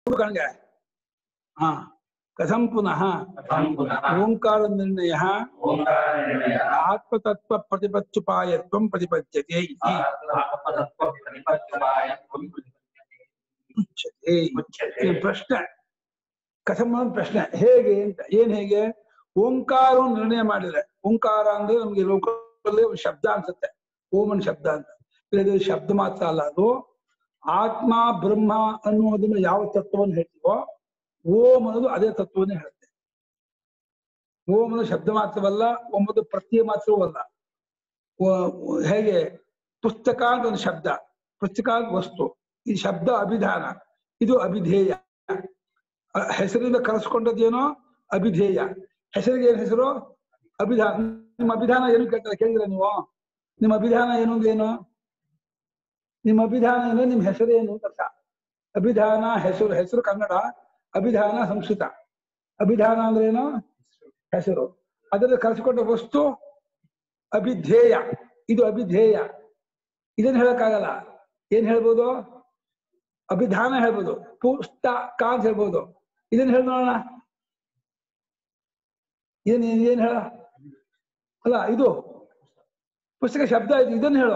ಕಣ್ಗೆ ಹಾ ಕಥಂ ಪುನಃ कथं पुनः ಓಂಕಾರ ನಿರ್ಣಯ ओङ्कारनिर्णयः ಆತ್ಮತತ್ವ ಪ್ರತಿಪಚ್ಚುಪಾಯತ್ವಂ ಪ್ರತಿಪದ್ಯತೆ ಇತಿ आत्मतत्त्वप्रतिपत्तिपायत्वं ಉಚ್ಯತೆ उच्यते ಈ ಪ್ರಶ್ನೆ ಕಥಂ ಅನ್ನೋದು ಪ್ರಶ್ನೆ ಹೇಗೆ ಅಂತ ಏನ್ ಹೇಗೆ ಓಂಕಾರ ನಿರ್ಣಯ ಮಾಡಿದ್ರೆ ಓಂಕಾರ ಅಂದ್ರೆ ನಮ್ಗೆ ಲೋಕದಲ್ಲಿ ಒಂದು ಶಬ್ದ ಅನ್ಸುತ್ತೆ ಓಮನ್ ಶಬ್ದ ಅಂತ ಇದು ಶಬ್ದ ಮಾತ್ರ ಅಲ್ಲ ಅದು ಆತ್ಮ ಬ್ರಹ್ಮ ಅನ್ನುವುದನ್ನ ಯಾವ ತತ್ವವನ್ನು ಹೇಳ್ತೀವೋ ಓಂ ಅನ್ನೋದು ಅದೇ ತತ್ವವನ್ನೇ ಹೇಳುತ್ತೆ ಓಂ ಅನ್ನೋದು ಶಬ್ದ ಮಾತ್ರವಲ್ಲ ಒಂಬತ್ತು ಪ್ರತ್ಯಯ ಮಾತ್ರವೂ ಅಲ್ಲ ಓ- ಹೇಗೆ ಪುಸ್ತಕ ಅಂತ ಒಂದು ಶಬ್ದ ಪುಸ್ತಕ ಅಂತ ವಸ್ತು ಈ ಶಬ್ದ ಅಭಿಧಾನ ಇದು ಅಭಿಧೇಯ ಅ- ಹೆಸರಿಂದ ಕರೆಸ್ಕೊಂಡದ್ದೇನೋ ಅಭಿಧೇಯ ಹೆಸರಿಗೆ ಏನ್ ಹೆಸರು ಅಭಿಧಾನ ನಿಮ್ಮ ಅಭಿಧಾನ ಏನು ಕೇಳ್ತಾರೆ ಕೇಳಿದ್ರೆ ನೀವು ನಿಮ್ಮ ಅಭಿಧಾನ ಏನು ಅಂದ್ರೆ ಏನು ನಿಮ್ಮ ಅಭಿಧಾನ ಏನು ನಿಮ್ಮ ಹೆಸರು ಏನು ಅಂತ ಅರ್ಥ ಅಭಿಧಾನ ಹೆಸರು ಹೆಸರು ಕನ್ನಡ ಅಭಿಧಾನ ಸಂಸ್ಕೃತ ಅಭಿಧಾನ ಅಂದ್ರೆ ಏನು ಹೆಸರು ಅದರಲ್ಲಿ ಕರೆಸಿಕೊಂಡ ವಸ್ತು ಅಭಿಧೇಯ ಇದು ಅಭಿಧೇಯ ಇದನ್ನ ಹೇಳಕ್ಕಾಗಲ್ಲ ಏನ್ ಹೇಳ್ಬೋದು ಅಭಿಧಾನ ಹೇಳ್ಬೋದು ಪುಸ್ತಕ ಅಂತ ಹೇಳ್ಬೋದು ಇದನ್ನ ಹೇಳಿ ನೋಡೋಣ ಏನ್ ಏನ್- ಏನ್ ಹೇಳ ಅಲ್ಲ ಇದು ಪುಸ್ತಕ ಶಬ್ದ ಇದು ಇದನ್ನ ಹೇಳು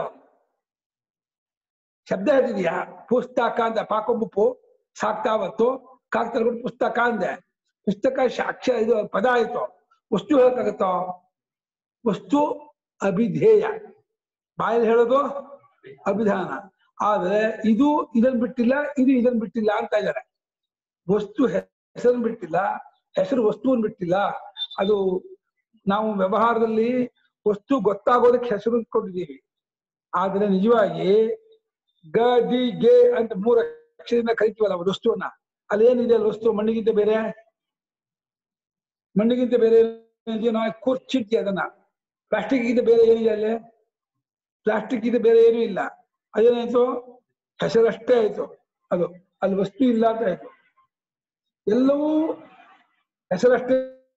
ಶಬ್ದ ಹೇಳ್ತಿದ್ಯಾ ಪುಸ್ತಕ ಅಂತ ಪಾಕೊಂಬುಪ್ಪು ಸಾಕ್ತಾವತ್ತು ಕಾಕ್ತರ್ಬಿಟ್ಟು ಪುಸ್ತಕ ಅಂದೆ ಪುಸ್ತಕ ಶ- ಅಕ್ಷರ ಇದು ಪದ ಆಯ್ತು ವಸ್ತು ಹೇಳಕ್ಕಾಗತ್ತೋ ವಸ್ತು ಅಭಿಧೇಯ ಬಾಯಲ್ಲಿ ಹೇಳೋದು ಅಭಿಧಾನ ಆದ್ರೆ ಇದು ಇದನ್ ಬಿಟ್ಟಿಲ್ಲ ಇದು ಇದನ್ ಬಿಟ್ಟಿಲ್ಲ ಅಂತ ಇದ್ದಾರೆ ವಸ್ತು ಹೆಸರನ್ನು ಬಿಟ್ಟಿಲ್ಲ ಹೆಸರು ವಸ್ತುವನ್ನು ಬಿಟ್ಟಿಲ್ಲ ಅದು ನಾವು ವ್ಯವಹಾರದಲ್ಲಿ ವಸ್ತು ಗೊತ್ತಾಗೋದಕ್ಕೆ ಹೆಸರು ಕೊಟ್ಟಿದ್ದೀವಿ ಆದ್ರೆ ನಿಜವಾಗಿ ಗ ದಿ ಗೆ ಅಂತ ಮೂರು ಅಕ್ಷರದಿಂದ ಕರಿತೀವಲ್ಲ ಒಂದು ವಸ್ತುವನ್ನ ಅಲ್ಲಿ ಏನಿದೆ ಅಲ್ಲ ವಸ್ತು ಮಣ್ಣಿಗಿಂತ ಬೇರೆ ಮಣ್ಣಿಗಿಂತ ಬೇರೆ ಏನಿದೆಯೋ ನಾವು ಕೂರ್ಚಿಡ್ತೀವಿ ಅದನ್ನ ಪ್ಲಾಸ್ಟಿಕ್ ಗಿಂತ ಬೇರೆ ಏನಿದೆ ಅಲ್ಲಿ ಪ್ಲಾಸ್ಟಿಕ್ ಗಿಂತ ಬೇರೆ ಏನೂ ಇಲ್ಲ ಅದೇನಾಯ್ತು ಹೆಸರಷ್ಟೇ ಆಯ್ತು ಅದು ಅಲ್ಲಿ ವಸ್ತು ಇಲ್ಲ ಅಂತ ಆಯ್ತು ಎಲ್ಲವೂ ಹೆಸರಷ್ಟೇ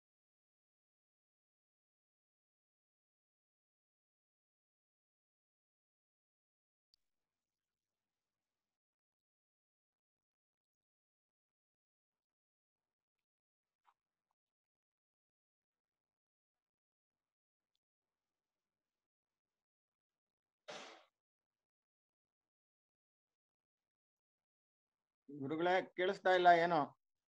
ಗುರುಗಳೇ ಕೇಳಿಸ್ತಾ ಇಲ್ಲ ಏನೋ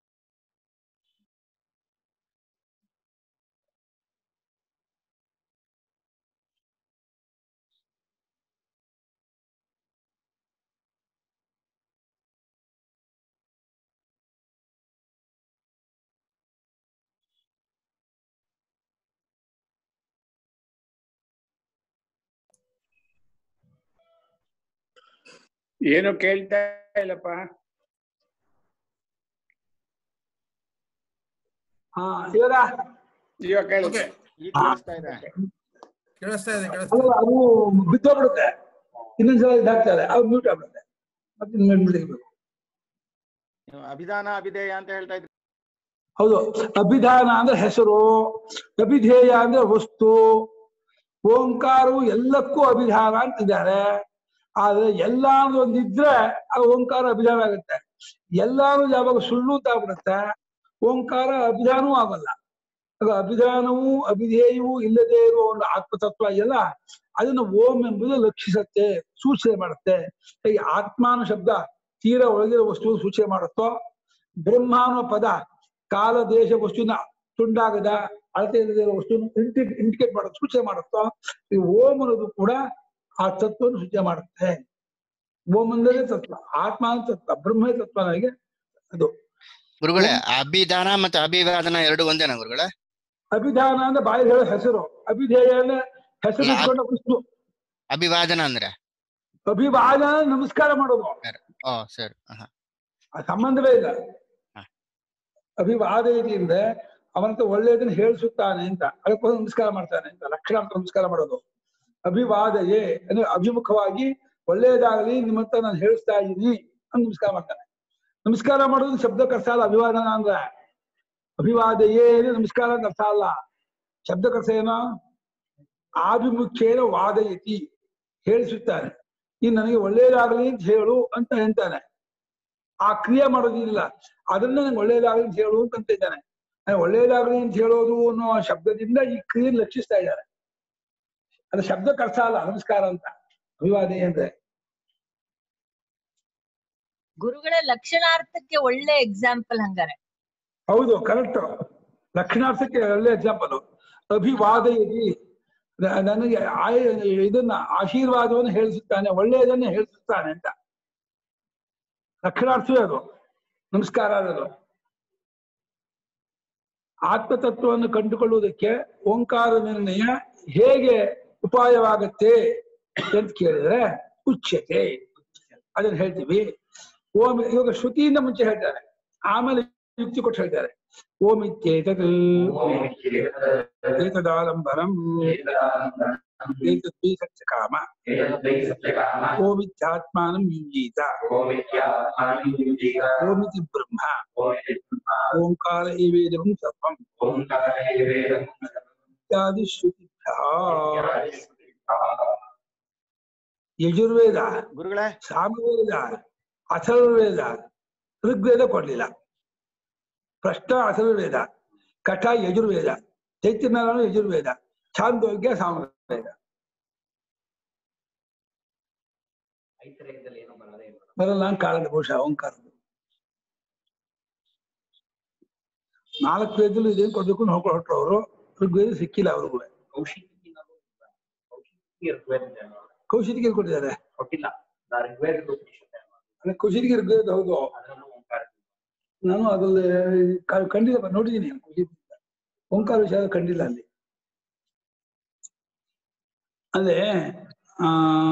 ಏನು ಕೇಳ್ತಾ ಇಲ್ಲಪ್ಪ ಹಾ ಇವರ ಇವಾಗ ಕೇಳುತ್ತೆ ಈಗ ಕೇಳಿಸ್ತಾ ಇದೆ ಕೇಳಿಸ್ತಾ ಇದೆ ಕೇಳಿಸ್ತಾ ಅಲ್ಲ ಅದು ಬಿದ್ದೋಗ್ಬಿಡುತ್ತೆ ಇನ್ನೊಂದ್ಸಲ ಇದಾಗ್ತದೆ ಅದು ಮ್ಯೂಟ್ ಆಗ್ಬಿಡುತ್ತೆ ಮತ್ತೆ ಇನ್ನೊಂದ್ ಬಿಡ್ಬೇಕು ನೀವು ಅಭಿಧಾನ ಅಭಿಧೇಯ ಅಂತ ಹೇಳ್ತಾ ಇದ್ರಿ ಹೌದು ಅಭಿಧಾನ ಅಂದ್ರೆ ಹೆಸರು ಅಭಿಧೇಯ ಅಂದ್ರೆ ವಸ್ತು ಓಂಕಾರವು ಎಲ್ಲಕ್ಕೂ ಅಭಿಧಾನ ಅಂತಿದ್ದಾರೆ ಆದ್ರೆ ಎಲ್ಲ ಅನ್ನೋದು ಒಂದಿದ್ರೆ ಆ ಓಂಕಾರ ಅಭಿಧಾನ ಆಗುತ್ತೆ ಎಲ್ಲಾನು ಯಾವಾಗ ಸುಳ್ಳು ಅಂತ ಆಗ್ಬಿಡುತ್ತೆ ಓಂಕಾರ ಅಭಿಧಾನವೂ ಆಗಲ್ಲ ಆಗ ಅಭಿಧಾನವೂ ಅಭಿಧೇಯವೂ ಇಲ್ಲದೆ ಇರುವ ಒಂದು ಆತ್ಮತತ್ವ ಎಲ್ಲ ಅದನ್ನು ಓಂ ಎಂಬುದು ಲಕ್ಷಿಸುತ್ತೆ ಸೂಚನೆ ಮಾಡುತ್ತೆ ಹೇಗೆ ಆತ್ಮಾನು ಶಬ್ದ ತೀರ ಒಳಗಿರೋ ವಸ್ತು ಸೂಚನೆ ಮಾಡುತ್ತೋ ಬ್ರಹ್ಮ ಅನ್ನೋ ಪದ ಕಾಲ ದೇಶ ವಸ್ತುವಿನ ತುಂಡಾಗದ ಅಳತೆ ಇಲ್ಲದೆ ಇರೋ ವಸ್ತುವನ್ನು ಇಂಡಿಕೇಟ್ ಮಾಡೋದು ಸೂಚನೆ ಮಾಡುತ್ತೋ ಈ ಓಂ ಅನ್ನೋದು ಕೂಡ ಆ ತತ್ವವನ್ನು ಸೂಚನೆ ಮಾಡುತ್ತೆ ಓಂ ಅಂದ್ರೆ ತತ್ವ ಆತ್ಮ ಅಂದ್ರೆ ತತ್ವ ಬ್ರಹ್ಮ ತತ್ವ ನನಗೆ ಅದು ಗುರುಗಳೇ ಅಭಿಧಾನ ಮತ್ತೆ ಅಭಿವಾದನ ಎರಡು ಒಂದೇನಾ ಗುರುಗಳೇ ಅಭಿಧಾನ ಅಂದ್ರೆ ಬಾಯಿ ಹೇಳೋ ಹೆಸರು ಅಭಿಧೇಯ ಅಂದ್ರೆ ಹೆಸರು ಅಲ್ಲ, ಇಟ್ಕೊಂಡ ವಸ್ತು ಅಭಿವಾದನ ಅಂದ್ರೆ ಅಭಿವಾದನ ನಮಸ್ಕಾರ ಮಾಡೋದು ಓ ಸರಿ ಹ ಆ ಸಂಬಂಧವೇ ಇಲ್ಲ ಹ. ಅಭಿವಾದ ಇದೆ ಅಂದ್ರೆ ಅವನಂತ ಒಳ್ಳೆಯದನ್ನ ಹೇಳಿಸುತ್ತಾನೆ ಅಂತ ಅದಕ್ಕೋಸ್ಕರ ನಮಸ್ಕಾರ ಮಾಡ್ತಾನೆ ಅಂತ ಲಕ್ಷಣಾರ್ಥ ನಮಸ್ಕಾರ ಮಾಡೋದು ಅಭಿವಾದಯೇ ಅಂದ್ರೆ ಅಭಿಮುಖವಾಗಿ ಒಳ್ಳೆಯದಾಗಲಿ ನಿಮ್ಮಂತ ನಾನು ಹೇಳಿಸ್ತಾ ಇದ್ದೀನಿ ಅಂತ ನಮಸ್ಕಾರ ಮಾಡ್ತಾನೆ ನಮಸ್ಕಾರ ಮಾಡೋದು ಶಬ್ದಕ್ಕೆ ಅರ್ಥ ಅಲ್ಲ ಅಭಿವಾದನ ಅಂದ್ರೆ ಅಭಿವಾದಯೇ ಅಂದ್ರೆ ನಮಸ್ಕಾರ ಅಂತ ಅರ್ಥ ಅಲ್ಲ ಶಬ್ದಕ್ಕೆ ಅರ್ಥ ಏನೋ ಆಭಿಮುಖ್ಯೇನ ವಾದಯತಿ ಹೇಳಿಸುತ್ತಾನೆ ಈ ನನಗೆ ಒಳ್ಳೆಯದಾಗಲಿ ಅಂತ ಹೇಳು ಅಂತ ಹೇಳ್ತಾನೆ ಆ ಕ್ರಿಯೆ ಮಾಡೋದಿಲ್ಲ ಅದನ್ನ ನಂಗೆ ಒಳ್ಳೇದಾಗಲಿ ಅಂತ ಹೇಳು ಅಂತ ಇದ್ದಾನೆ ನಾನು ಒಳ್ಳೇದಾಗಲಿ ಅಂತ ಹೇಳೋದು ಅನ್ನೋ ಶಬ್ದದಿಂದ ಈ ಕ್ರಿಯೆ ಲಕ್ಷಿಸ್ತಾ ಇದ್ದಾರೆ ಅದು ಶಬ್ದಕ್ಕೆ ಅರ್ಥ ಅಲ್ಲ ನಮಸ್ಕಾರ ಅಂತ ಅಭಿವಾದಿ ಅಂದ್ರೆ ಗುರುಗಳ ಲಕ್ಷಣಾರ್ಥಕ್ಕೆ ಒಳ್ಳೆ ಎಕ್ಸಾಂಪಲ್ ಹಂಗಾರೆ ಹೌದು ಕರೆಕ್ಟ್ ಲಕ್ಷಣಾರ್ಥಕ್ಕೆ ಒಳ್ಳೆ ಎಕ್ಸಾಂಪಲ್ ಅಭಿವಾದಯತಿ ನ- ನನಗೆ ಆಯ ಇದನ್ನ ಆಶೀರ್ವಾದವನ್ನು ಹೇಳಿಸುತ್ತಾನೆ ಒಳ್ಳೆಯದನ್ನೇ ಹೇಳಿಸುತ್ತಾನೆ ಅಂತ ಲಕ್ಷಣಾರ್ಥವೇ ಅದು ನಮಸ್ಕಾರ ಅನ್ನೋದು ಆತ್ಮತತ್ವವನ್ನು ಕಂಡುಕೊಳ್ಳುವುದಕ್ಕೆ ಓಂಕಾರ ನಿರ್ಣಯ ಹೇಗೆ ಉಪಾಯವಾಗತ್ತೆ ಅಂತ ಕೇಳಿದ್ರೆ ಉಚ್ಯತೆ ಅದನ್ನ ಹೇಳ್ತೀವಿ ಓಂ ಇವಾಗ ಶ್ರುತಿಯಿಂದ ಮುಂಚೆ ಹೇಳ್ತಾರೆ ಆಮೇಲೆ ಯುಕ್ತಿ ಕೊಟ್ಟು ಹೇಳ್ತಾರೆ ಓಂ ಇತ್ಯೇತತ್ ಏತದಾಲಂಬರಂ ಏತದ್ವೈ ಸತ್ಯಕಾಮ ಓಂ ಇತ್ಯಾತ್ಮಾನಂ ಯುಂಜೀತ ಓಂ ಇತಿ ಬ್ರಹ್ಮ ಓಂಕಾರ ಏವೇದಂ ಸರ್ವಂ ಇತ್ಯಾದಿ ಶ್ರುತಿಭ್ಯಃ ಯಜುರ್ವೇದ ಗುರುಗಳೇ ಸಾಮವೇದ ಅಥರ್ವವೇದ ಋಗ್ವೇದ ಕೊಡ್ಲಿಲ್ಲ ಪ್ರಶ್ನ ಅಥರ್ವವೇದ ಕಠ ಯಜುರ್ವೇದ ಚೈತನ್ಯನಾರಾಯಣ ಯಜುರ್ವೇದ ಛಾಂದೋಗ್ಯ ಸಾಮವೇದ ಬರಲ್ಲ ಅಂತ ಕಾರಣ ಬಹುಶಃ ಓಂಕಾರ ನಾಲ್ಕು ವೇದಲ್ಲೂ ಇದೇನು ಕೊಡ್ಬೇಕು ಅಂತ ಹೋಗ್ಕೊಂಡು ಹೊರಟ್ರು ಅವರು ಋಗ್ವೇದ ಸಿಕ್ಕಿಲ್ಲ ಅವ್ರಿಗೂ ಕೌಶಿಕಿಗೆ ಕೊಟ್ಟಿದ್ದಾರೆ ಕೊಟ್ಟಿಲ್ಲ ಋಗ್ವೇದ ಅದೇ ಕೌಶಿಕಿಗೆ ಋಗ್ವೇದ ಹೌದು ನಾನು ಅದ್ರಲ್ಲಿ ಕ- ಕಂಡಿಲ್ಲ ನೋಡಿದ್ದೀನಿ ಕೌಶಿಕ ಓಂಕಾರ ವಿಷಯ ಕಂಡಿಲ್ಲ ಅಲ್ಲಿ ಅದೇ ಆ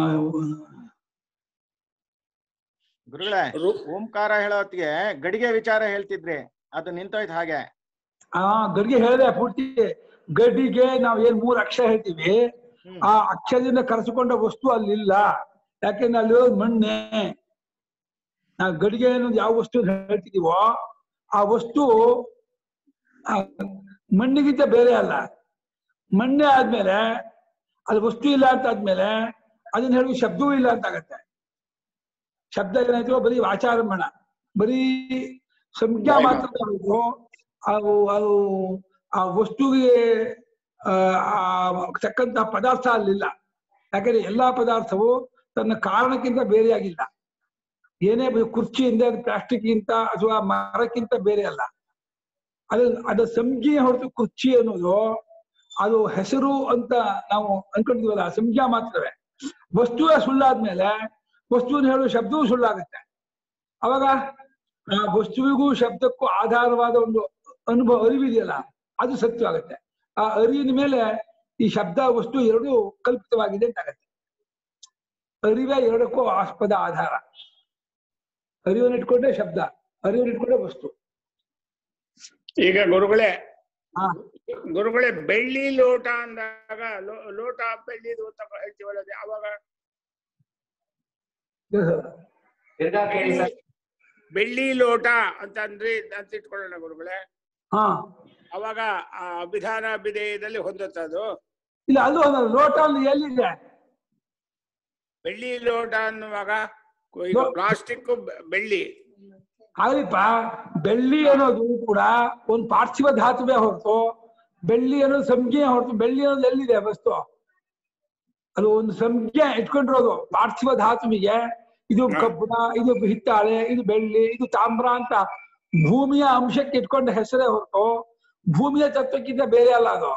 ಗುರುಗಳೇ ರು- ಓಂಕಾರ ಹೇಳೋ ಹೊತ್ತಿಗೆ ಗಡಿಗೆ ವಿಚಾರ ಹೇಳ್ತಿದ್ರಿ ಅದು ನಿಂತೋಯ್ತು ಹಾಗೆ ಆ ಗಡಿಗೆ ಹೇಳಿದೆ ಪೂರ್ತಿ ಗಡಿಗೆ ನಾವ್ ಏನ್ ಮೂರ್ ಅಕ್ಷರ ಹೇಳ್ತೀವಿ ಹ್ಮ್. ಆ ಅಕ್ಷರದಿಂದ ಕರೆಸಿಕೊಂಡ ವಸ್ತು ಅಲ್ಲಿಲ್ಲ ಯಾಕೆಂದ್ರೆ ಅಲ್ಲಿರೋದು ಮಣ್ಣೆ ನಾವು ಗಡಿಗೆ ಅನ್ನೋದು ಯಾವ ವಸ್ತು ಹೇಳ್ತಿದೀವೋ ಆ ವಸ್ತು ಆ ಮಣ್ಣಿಗಿಂತ ಬೇರೆ ಅಲ್ಲ ಮಣ್ಣೆ ಆದ್ಮೇಲೆ ಅದು ವಸ್ತು ಇಲ್ಲ ಅಂತ ಆದ್ಮೇಲೆ ಅದನ್ನ ಹೇಳುವ ಶಬ್ದವೂ ಇಲ್ಲ ಅಂತ ಆಗತ್ತೆ ಶಬ್ದ ಏನಾಯ್ತು ಬರೀ ವಾಚಾರಂಭಣ ಬರೀ ಸಂಜ್ಞಾ ಮಾತ್ರ ಅದು ಅದು ಅದು ಆ ವಸ್ತುವಿಗೆ ಆ, ಆ ತಕ್ಕಂತಹ ಪದಾರ್ಥ ಅಲ್ಲಿಲ್ಲ ಯಾಕಂದ್ರೆ ಎಲ್ಲಾ ಪದಾರ್ಥವು ತನ್ನ ಕಾರಣಕ್ಕಿಂತ ಬೇರೆಯಾಗಿಲ್ಲ ಏನೇ ಬ- ಕುರ್ಚಿಯಿಂದ ಪ್ಲಾಸ್ಟಿಕ್ ಗಿಂತ ಅಥವಾ ಮರಕ್ಕಿಂತ ಬೇರೆ ಅಲ್ಲ ಅದು ಅದು ಸಂಜ್ಞೆ ಹೊರತು ಕುರ್ಚಿ ಅನ್ನೋದು ಅದು ಹೆಸರು ಅಂತ ನಾವು ಅನ್ಕೊಂಡಿದೀವಲ್ಲ ಆ ಸಂಜ್ಞಾ ಮಾತ್ರವೇ ವಸ್ತುವೇ ಸುಳ್ಳಾದ್ಮೇಲೆ ವಸ್ತುವಿನ ಹೇಳುವ ಶಬ್ದವೂ ಸುಳ್ಳಾಗುತ್ತೆ ಅವಾಗ ಆ ವಸ್ತುವಿಗೂ ಶಬ್ದಕ್ಕೂ ಆಧಾರವಾದ ಒಂದು ಅನುಭವ ಅರಿವಿದೆಯಲ್ಲ ಅದು ಸತ್ಯವಾಗುತ್ತೆ ಆ ಅರಿವಿನ ಮೇಲೆ ಈ ಶಬ್ದ ವಸ್ತು ಎರಡೂ ಕಲ್ಪಿತವಾಗಿದೆ ಅಂತ ಆಗತ್ತೆ ಅರಿವೇ ಎರಡಕ್ಕೂ ಆಸ್ಪದ ಆಧಾರ ಅರಿವನ್ನು ಇಟ್ಕೊಂಡೆ ಶಬ್ದ ಅರಿವನ್ನು ಇಟ್ಕೊಂಡೆ ವಸ್ತು ಈಗ ಗುರುಗಳೇ ಹಾ ಗುರುಗಳೇ ಬೆಳ್ಳಿ ಲೋಟ ಅಂದಾಗ ಲೋ- ಲೋಟ ಬೆಳ್ಳಿದು ಅಂತ ಹೇಳ್ತೀವಲ್ಲ ಅದು ಅವಾಗ ತಿರ್ಗಾ ಕೇಳಿ ಸರ್ ಬೆಳ್ಳಿ ಲೋಟ ಅಂತ ಅಂದ್ರೆ ಅಂತ ಇಟ್ಕೊಳ್ಳೋಣ ಗುರುಗಳೇ ಹಾ ಅವಾಗ ಆ ಅಭಿಧಾನ ಅಭಿಧೇಯದಲ್ಲಿ ಹೊಂದುತ್ತೆ ಅದು ಇಲ್ಲ ಅದು ಒಂದು ಲೋಟ ಅಲ್ಲಿ ಎಲ್ಲಿದೆ ಬೆಳ್ಳಿ ಲೋಟ ಅನ್ನುವಾಗ ಈಗ ಲೋ- ಪ್ಲಾಸ್ಟಿಕ್ ಬೆಳ್ಳಿ ಆಗ್ಲಿಪ್ಪ ಬೆಳ್ಳಿ ಅನ್ನೋದು ಕೂಡ ಒಂದು ಪಾರ್ಥಿವ ಧಾತುವೇ ಹೊರತು ಬೆಳ್ಳಿ ಅನ್ನೋದು ಸಂಜ್ಞೆ ಹೊರತು ಬೆಳ್ಳಿ ಅನ್ನೋದು ಎಲ್ಲಿದೆ ವಸ್ತು ಅದು ಒಂದು ಸಂಜ್ಞೆ ಇಟ್ಕೊಂಡಿರೋದು ಪಾರ್ಥಿವ ಧಾತುವಿಗೆ ಇದು ಕಬ್ಬಣ ಇದು ಹಿತ್ತಾಳೆ ಇದು ಬೆಳ್ಳಿ ಇದು ತಾಮ್ರ ಅಂತ ಭೂಮಿಯ ಅಂಶಕ್ಕೆ ಇಟ್ಕೊಂಡ ಹೆಸರೇ ಹೊರತು ಭೂಮಿಯ ತತ್ವಕ್ಕಿಂತ ಬೇರೆ ಅಲ್ಲ ಅದು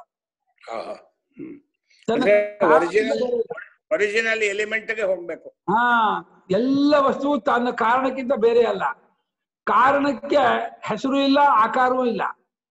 ತನ್ನ ಅಂದ್ರೆ ಕಾರಣಕ್ಕಿಂತ original- ಬೇರೆ ಇಲ್ಲ. ಒರಿಜಿನಲ್ ಎಲಿಮೆಂಟ್ ಗೆ ಹೋಗ್ಬೇಕು ಹಾ ಎಲ್ಲ ವಸ್ತುವು ತನ್ನ ಕಾರಣಕ್ಕಿಂತ ಬೇರೆ ಅಲ್ಲ ಕಾರಣಕ್ಕೆ ಹೆಸರು ಇಲ್ಲ ಆಕಾರವೂ ಇಲ್ಲ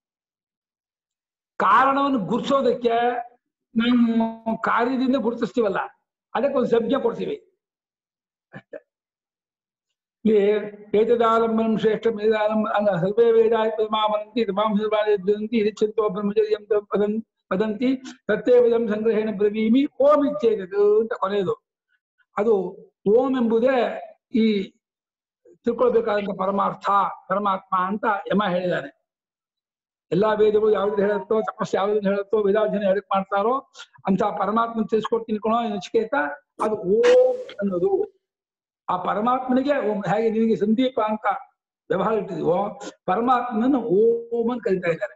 ಕಾರಣವನ್ನು ಗುರ್ಸೋದಕ್ಕೆ ನಾವು ಕಾರ್ಯದಿಂದ ಗುರುತಿಸ್ತೀವಲ್ಲ ಅದಕ್ಕೊಂದು ಸಂಜ್ಞೆ ಕೊಡ್ತೀವಿ ಅಷ್ಟೇ ಇಲ್ಲಿ ಏತದಾಲಂಬನಂ ಶ್ರೇಷ್ಠ ಮೇದಾಲಂಬ ಅಲ್ಲ ಸರ್ವೇ ವೇದಾಯ ಪದಮಾಮನಂತಿ ತಮಾಂ ಸರ್ವಾದಿ ಇರಿಚ್ಛಂತೋ ಬ್ರಹ್ಮಚರ್ಯಂ ತ ವದನ್ ವದಂತಿ ತತ್ತೇ ವಿಧಂ ಸಂಗ್ರಹೇಣ ಬ್ರವೀಮಿ ಓಂ ಇಚ್ಛೇದದು ಅಂತ ಕೊನೆಯದು ಅದು ಓಂ ಎಂಬುದೇ ಈ ತಿಳ್ಕೊಳ್ಬೇಕಾದಂತ ಪರಮಾರ್ಥ ಪರಮಾತ್ಮ ಅಂತ ಯಮ ಹೇಳಿದ್ದಾನೆ ಎಲ್ಲಾ ವೇದಗಳು ಯಾವ್ದು ಹೇಳುತ್ತೋ ತಪಸ್ಸು ಯಾವ್ದು ಹೇಳುತ್ತೋ ವೇದಾಧ್ಯಯನ ಹೇಳಕ್ ಮಾಡ್ತಾರೋ ಅಂತ ಪರಮಾತ್ಮ ತಿಳಿಸ್ಕೊಡ್ತೀನಿ ಕಣೋ ನಚಿಕೇತ ಅದು ಓಂ ಅನ್ನೋದು ಆ ಪರಮಾತ್ಮನಿಗೆ ಓಂ ಹೇಗೆ ನಿನಗೆ ಸಂದೀಪ ಅಂತ ವ್ಯವಹಾರ ಇಟ್ಟಿದೀವೋ ಪರಮಾತ್ಮನ ಓಂ ಅಂತ ಕರಿತಾ ಇದ್ದಾರೆ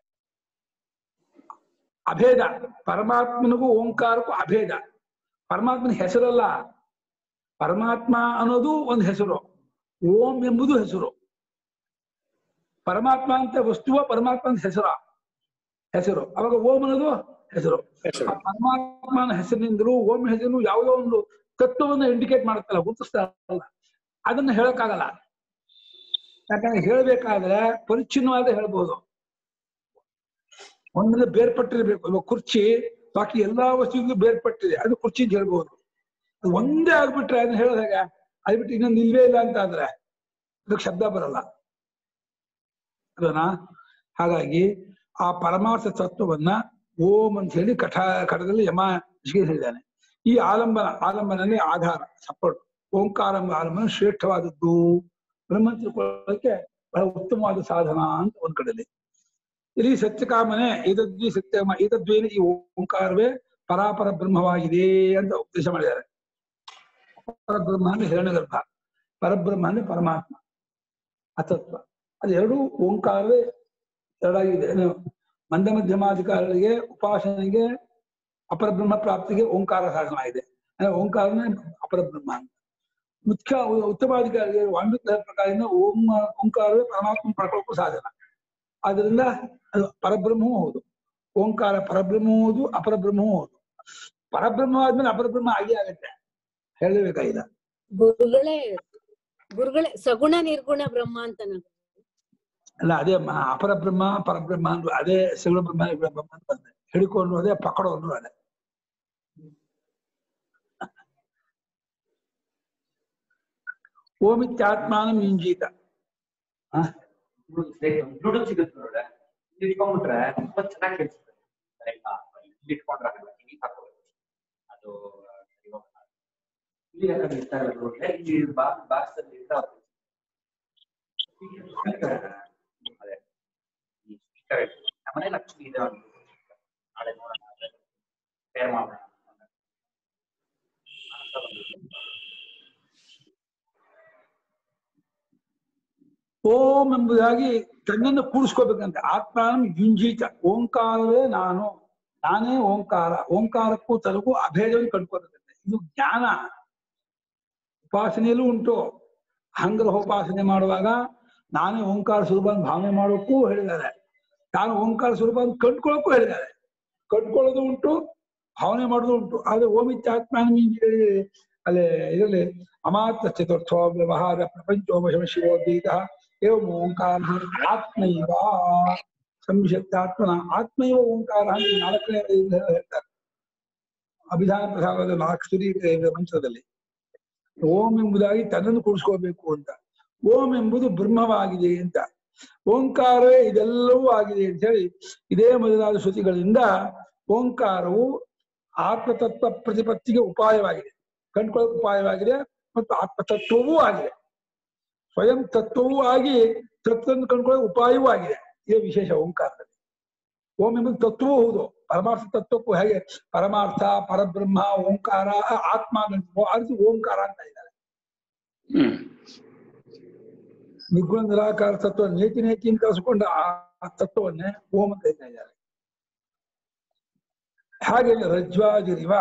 ಅಭೇದ ಪರಮಾತ್ಮನಿಗೂ ಓಂಕಾರಕ್ಕೂ ಅಭೇದ ಪರಮಾತ್ಮನ ಹೆಸರಲ್ಲ ಪರಮಾತ್ಮ ಅನ್ನೋದು ಒಂದು ಹೆಸರು ಓಂ ಎಂಬುದು ಹೆಸರು ಪರಮಾತ್ಮ ಅಂತ ವಸ್ತುವ ಪರಮಾತ್ಮನ ಹೆಸರ ಹೆಸರು ಅವಾಗ ಓಂ ಅನ್ನೋದು ಹೆಸರು ಆ ಪರಮಾತ್ಮನ ಹೆಸರಿನಿಂದಲೂ ಓಂ ಹೆಸರು ಯಾವುದೋ ಒಂದು ತತ್ವವನ್ನು ಇಂಡಿಕೇಟ್ ಮಾಡುತ್ತಲ್ಲ ಗುರುತಿಸ್ತಾರಲ್ಲ ಅದನ್ನ ಹೇಳಕ್ಕಾಗಲ್ಲ ಯಾಕಂದ್ರೆ ಹೇಳ್ಬೇಕಾದ್ರೆ ಪರಿಚ್ಛಿನ್ನವಾದ ಹೇಳ್ಬೋದು ಒಂದರಿಂದ ಬೇರ್ಪಟ್ಟಿರ್ಬೇಕು ಇವಾಗ ಕುರ್ಚಿ ಬಾಕಿ ಎಲ್ಲಾ ವಸ್ತುವಿಗೂ ಬೇರ್ಪಟ್ಟಿದೆ ಅದು ಕುರ್ಚಿ ಅಂತ ಹೇಳ್ಬೋದು ಅದು ಒಂದೇ ಆಗ್ಬಿಟ್ರೆ ಅದನ್ನ ಹೇಳೋದು ಹೇಗೆ ಅದು ಬಿಟ್ಟು ಇನ್ನೊಂದು ಇಲ್ವೇ ಇಲ್ಲ ಅಂತ ಆದ್ರೆ ಅದಕ್ಕೆ ಶಬ್ದ ಬರಲ್ಲ ಅಲ್ವನಾ ಹಾಗಾಗಿ ಆ ಪರಮಾರ್ಥ ತತ್ವವನ್ನ ಓಂ ಅಂತ ಹೇಳಿ ಕಠ ಕಡದಲ್ಲಿ ಯಮ ಋಷಿಗೆ ಹೇಳಿದ್ದಾನೆ ಈ ಆಲಂಬನ ಆಲಂಬನಲ್ಲಿ ಆಧಾರ ಸಪೋರ್ಟ್ ಓಂಕಾರ ಎಂಬ ಆಲಂಬನ ಶ್ರೇಷ್ಠವಾದದ್ದು ಬ್ರಹ್ಮ ತಿಳ್ಕೊಳ್ಳೋಕೆ ಬಹಳ ಉತ್ತಮವಾದ ಸಾಧನ ಅಂತ ಒಂದ್ ಕಡೆಯಲ್ಲಿ ಇಲ್ಲಿ ಸತ್ಯಕಾಮನೆ ಇದದ್ವಿ ಸತ್ಯಕಾಮ ಇದದ್ವೇನ ಈ ಓಂಕಾರವೇ ಪರಾಪರ ಬ್ರಹ್ಮವಾಗಿದೆ ಅಂತ ಉಪದೇಶ ಮಾಡಿದ್ದಾರೆ ಪರಬ್ರಹ್ಮ ಅಂದ್ರೆ ಹಿರಣ್ಯಗರ್ಭ ಪರಬ್ರಹ್ಮ ಅಂದ್ರೆ ಪರಮಾತ್ಮ ಅತತ್ವ ಅದು ಎರಡು ಓಂಕಾರವೇ ಎರಡಾಗಿದೆ ಏನು ಮಂದ ಮಧ್ಯಮಾಧಿಕಾರಗಳಿಗೆ ಉಪಾಸನೆಗೆ ಅಪರಬ್ರಹ್ಮ ಪ್ರಾಪ್ತಿಗೆ ಓಂಕಾರ ಸಾಧನ ಆಗಿದೆ ಅಂದ್ರೆ ಓಂಕಾರನೇ ಅಪರಬ್ರಹ್ಮ ಅಂತ ಮುಖ್ಯ ಉತ್ತಮಾಧಿಕಾರಿಗೆ ವಾಲ್ಮೀಕಿ ಪ್ರಕಾರದಿಂದ ಓಂ ಓಂಕಾರವೇ ಪರಮಾತ್ಮ ಪಡ್ಕೊಳ್ಳೋಕ್ಕೂ ಸಾಧನ ಆದ್ರಿಂದ ಅದು ಪರಬ್ರಹ್ಮವೂ ಹೌದು ಓಂಕಾರ ಪರಬ್ರಹ್ಮವೂ ಹೌದು ಅಪರಬ್ರಹ್ಮವೂ ಹೌದು ಪರಬ್ರಹ್ಮ ಆದ್ಮೇಲೆ ಅಪರಬ್ರಹ್ಮ ಆಗೇ ಆಗತ್ತೆ ಹೇಳಬೇಕಾಗಿಲ್ಲ ಗುರುಗಳೇ ಗುರುಗಳೇ ಸಗುಣ ನಿರ್ಗುಣ ಬ್ರಹ್ಮ ಅಂತ ನಾನು ಅಲ್ಲ ಅದೇ ಮ- ಅಪರಬ್ರಹ್ಮ ಪರಬ್ರಹ್ಮ ಅಂದ್ರು ಅದೇ ಸಗುಣ ಬ್ರಹ್ಮ ನಿರ್ಗುಣ ಬ್ರಹ್ಮ ಅಂತ ಬಂದೆ ಹಿಡ್ಕೊಂಡು ಅದೇ ಪಕಡೋದ್ರು ಅದೇ ಓಮಿತ್ಯಾತ್ಮಾನಂ ಯುಂಜೀತ ಆ? ಬ್ಲೂಟೂತ್ ಸಿಗುತ್ತೆ ನೋಡ ಇಟ್ಕೊಂಡ್ಬಿಟ್ರೆ ತುಂಬಾ ಚೆನ್ನಾಗಿ ಕೇಳಿಸುತ್ತೆ ಕರೆಕ್ಟಾ ಇಲ್ಲಿ ಇಟ್ಕೊಂಡ್ರೆ ಆಗಲ್ಲ ಕಿವಿ ಹಾಕೋಬೇಕು ಅದು ಸರಿ ಹೋಗಲ್ಲ. ಇಲ್ಲಿ ಯಾಕಂದ್ರೆ ಇಷ್ಟ ಆಗಲ್ಲ ನೋಡ್ರೆ ಇಲ್ಲಿ ಬಾಕ್ಸ್ ಬಾಕ್ಸ್ ಅಲ್ಲಿ ಇರ್ತಾ ಅದೇ ಈ ಸ್ಪೀಕರ್ ನಮ್ಮನೇಲಿ ಆಕ್ಚುಲಿ ಇದೆ ಒಂದು ನಾಳೆ ನೋಡೋಣ ಶೇರ್ ಮಾಡೋಣ ಅಂತ ಬಂದಿದೆ. ಓಂ ಎಂಬುದಾಗಿ ತನ್ನನ್ನು ಕೂಡಿಸ್ಕೋಬೇಕಂತೆ ಆತ್ಮಾನಂ ಯುಂಜೀತ ಓಂಕಾರವೇ ನಾನು ನಾನೇ ಓಂಕಾರ ಓಂಕಾರಕ್ಕೂ ತಲಗೂ ಅಭೇದವನ್ನು ಕಂಡುಕೋಬೇಕಂತೆ ಇದು ಜ್ಞಾನ ಉಪಾಸನೆಯಲ್ಲೂ ಉಂಟು ಹಂಗ್ರಹೋಪಾಸನೆ ಮಾಡುವಾಗ ನಾನೇ ಓಂಕಾರ ಸ್ವರೂಪ ಅಂತ ಭಾವನೆ ಮಾಡೋಕ್ಕೂ ಹೇಳಿದ್ದಾರೆ ನಾನು ಓಂಕಾರ ಸ್ವರೂಪ ಅಂತ ಕಂಡ್ಕೊಳ್ಳೋಕ್ಕೂ ಹೇಳಿದ್ದಾರೆ ಕಂಡ್ಕೊಳ್ಳೋದು ಉಂಟು ಭಾವನೆ ಮಾಡೋದು ಉಂಟು ಆದ್ರೆ ಓಮಿತ್ಯಾತ್ಮಾನಂ ಯುಂಜೀತ ಅಲ್ಲಿ ಇದರಲ್ಲಿ ಅಮಾತ್ರ ಚತುರ್ಥೋ ವ್ಯವಹಾರ ಪ್ರಪಂಚೋಪಶಮ ಶಿವೋದ್ದೀತ ಏವಂ ಓಂಕಾರ ಆತ್ಮೈವ ಸಂಶಕ್ತಾತ್ಮನ ಆತ್ಮೈವ ಓಂಕಾರ ಅಂತ ನಾಲ್ಕನೇ ಇದರಿಂದ ಹೇಳ್ತಾರೆ ಅಭಿಧಾನ ಪ್ರಸಾದದ ನಾಲ್ಕು ಸ್ತುತಿ ಇದೆ ಮಂತ್ರದಲ್ಲಿ ಓಂ ಎಂಬುದಾಗಿ ತನ್ನನ್ನು ಕೂಡಿಸ್ಕೋಬೇಕು ಅಂತ ಓಂ ಎಂಬುದು ಬ್ರಹ್ಮವಾಗಿದೆ ಅಂತ ಓಂಕಾರವೇ ಇದೆಲ್ಲವೂ ಆಗಿದೆ ಅಂತ ಹೇಳಿ ಇದೇ ಮೊದಲಾದ ಶ್ರುತಿಗಳಿಂದ ಓಂಕಾರವು ಆತ್ಮತತ್ವ ಪ್ರತಿಪತ್ತಿಗೆ ಉಪಾಯವಾಗಿದೆ ಕಂಡುಕೊಳ್ಳೋಕೆ ಉಪಾಯವಾಗಿದೆ ಮತ್ತು ಆತ್ಮತತ್ವವೂ ಆಗಿದೆ ಸ್ವಯಂ ತತ್ವವೂ ಆಗಿ ತತ್ವವನ್ನು ಕಂಡುಕೊಳ್ಳೋ ಉಪಾಯವೂ ಆಗಿದೆ ಇದೇ ವಿಶೇಷ ಓಂಕಾರದಲ್ಲಿ ಓಂ ಎಂಬುದು ತತ್ವವೂ ಹೌದು ಪರಮಾರ್ಥ ತತ್ವಕ್ಕೂ ಹೇಗೆ ಪರಮಾರ್ಥ ಪರಬ್ರಹ್ಮ ಓಂಕಾರ ಆತ್ಮ ಅಂತ ಆ ರೀತಿ ಓಂಕಾರ ಅಂತ ಇದ್ದಾರೆ ನಿರ್ಗುಣ ನಿರಾಕಾರ ತತ್ವ ನೇತಿ ನೇತಿ ಅಂತ ಕಲಿಸ್ಕೊಂಡ ಆ ತತ್ವವನ್ನೇ ಓಂ ಅಂತ ಹೇಳ್ತಾ ಇದ್ದಾರೆ ಹಾಗೆ ರಜ್ವಾದಿರಿವ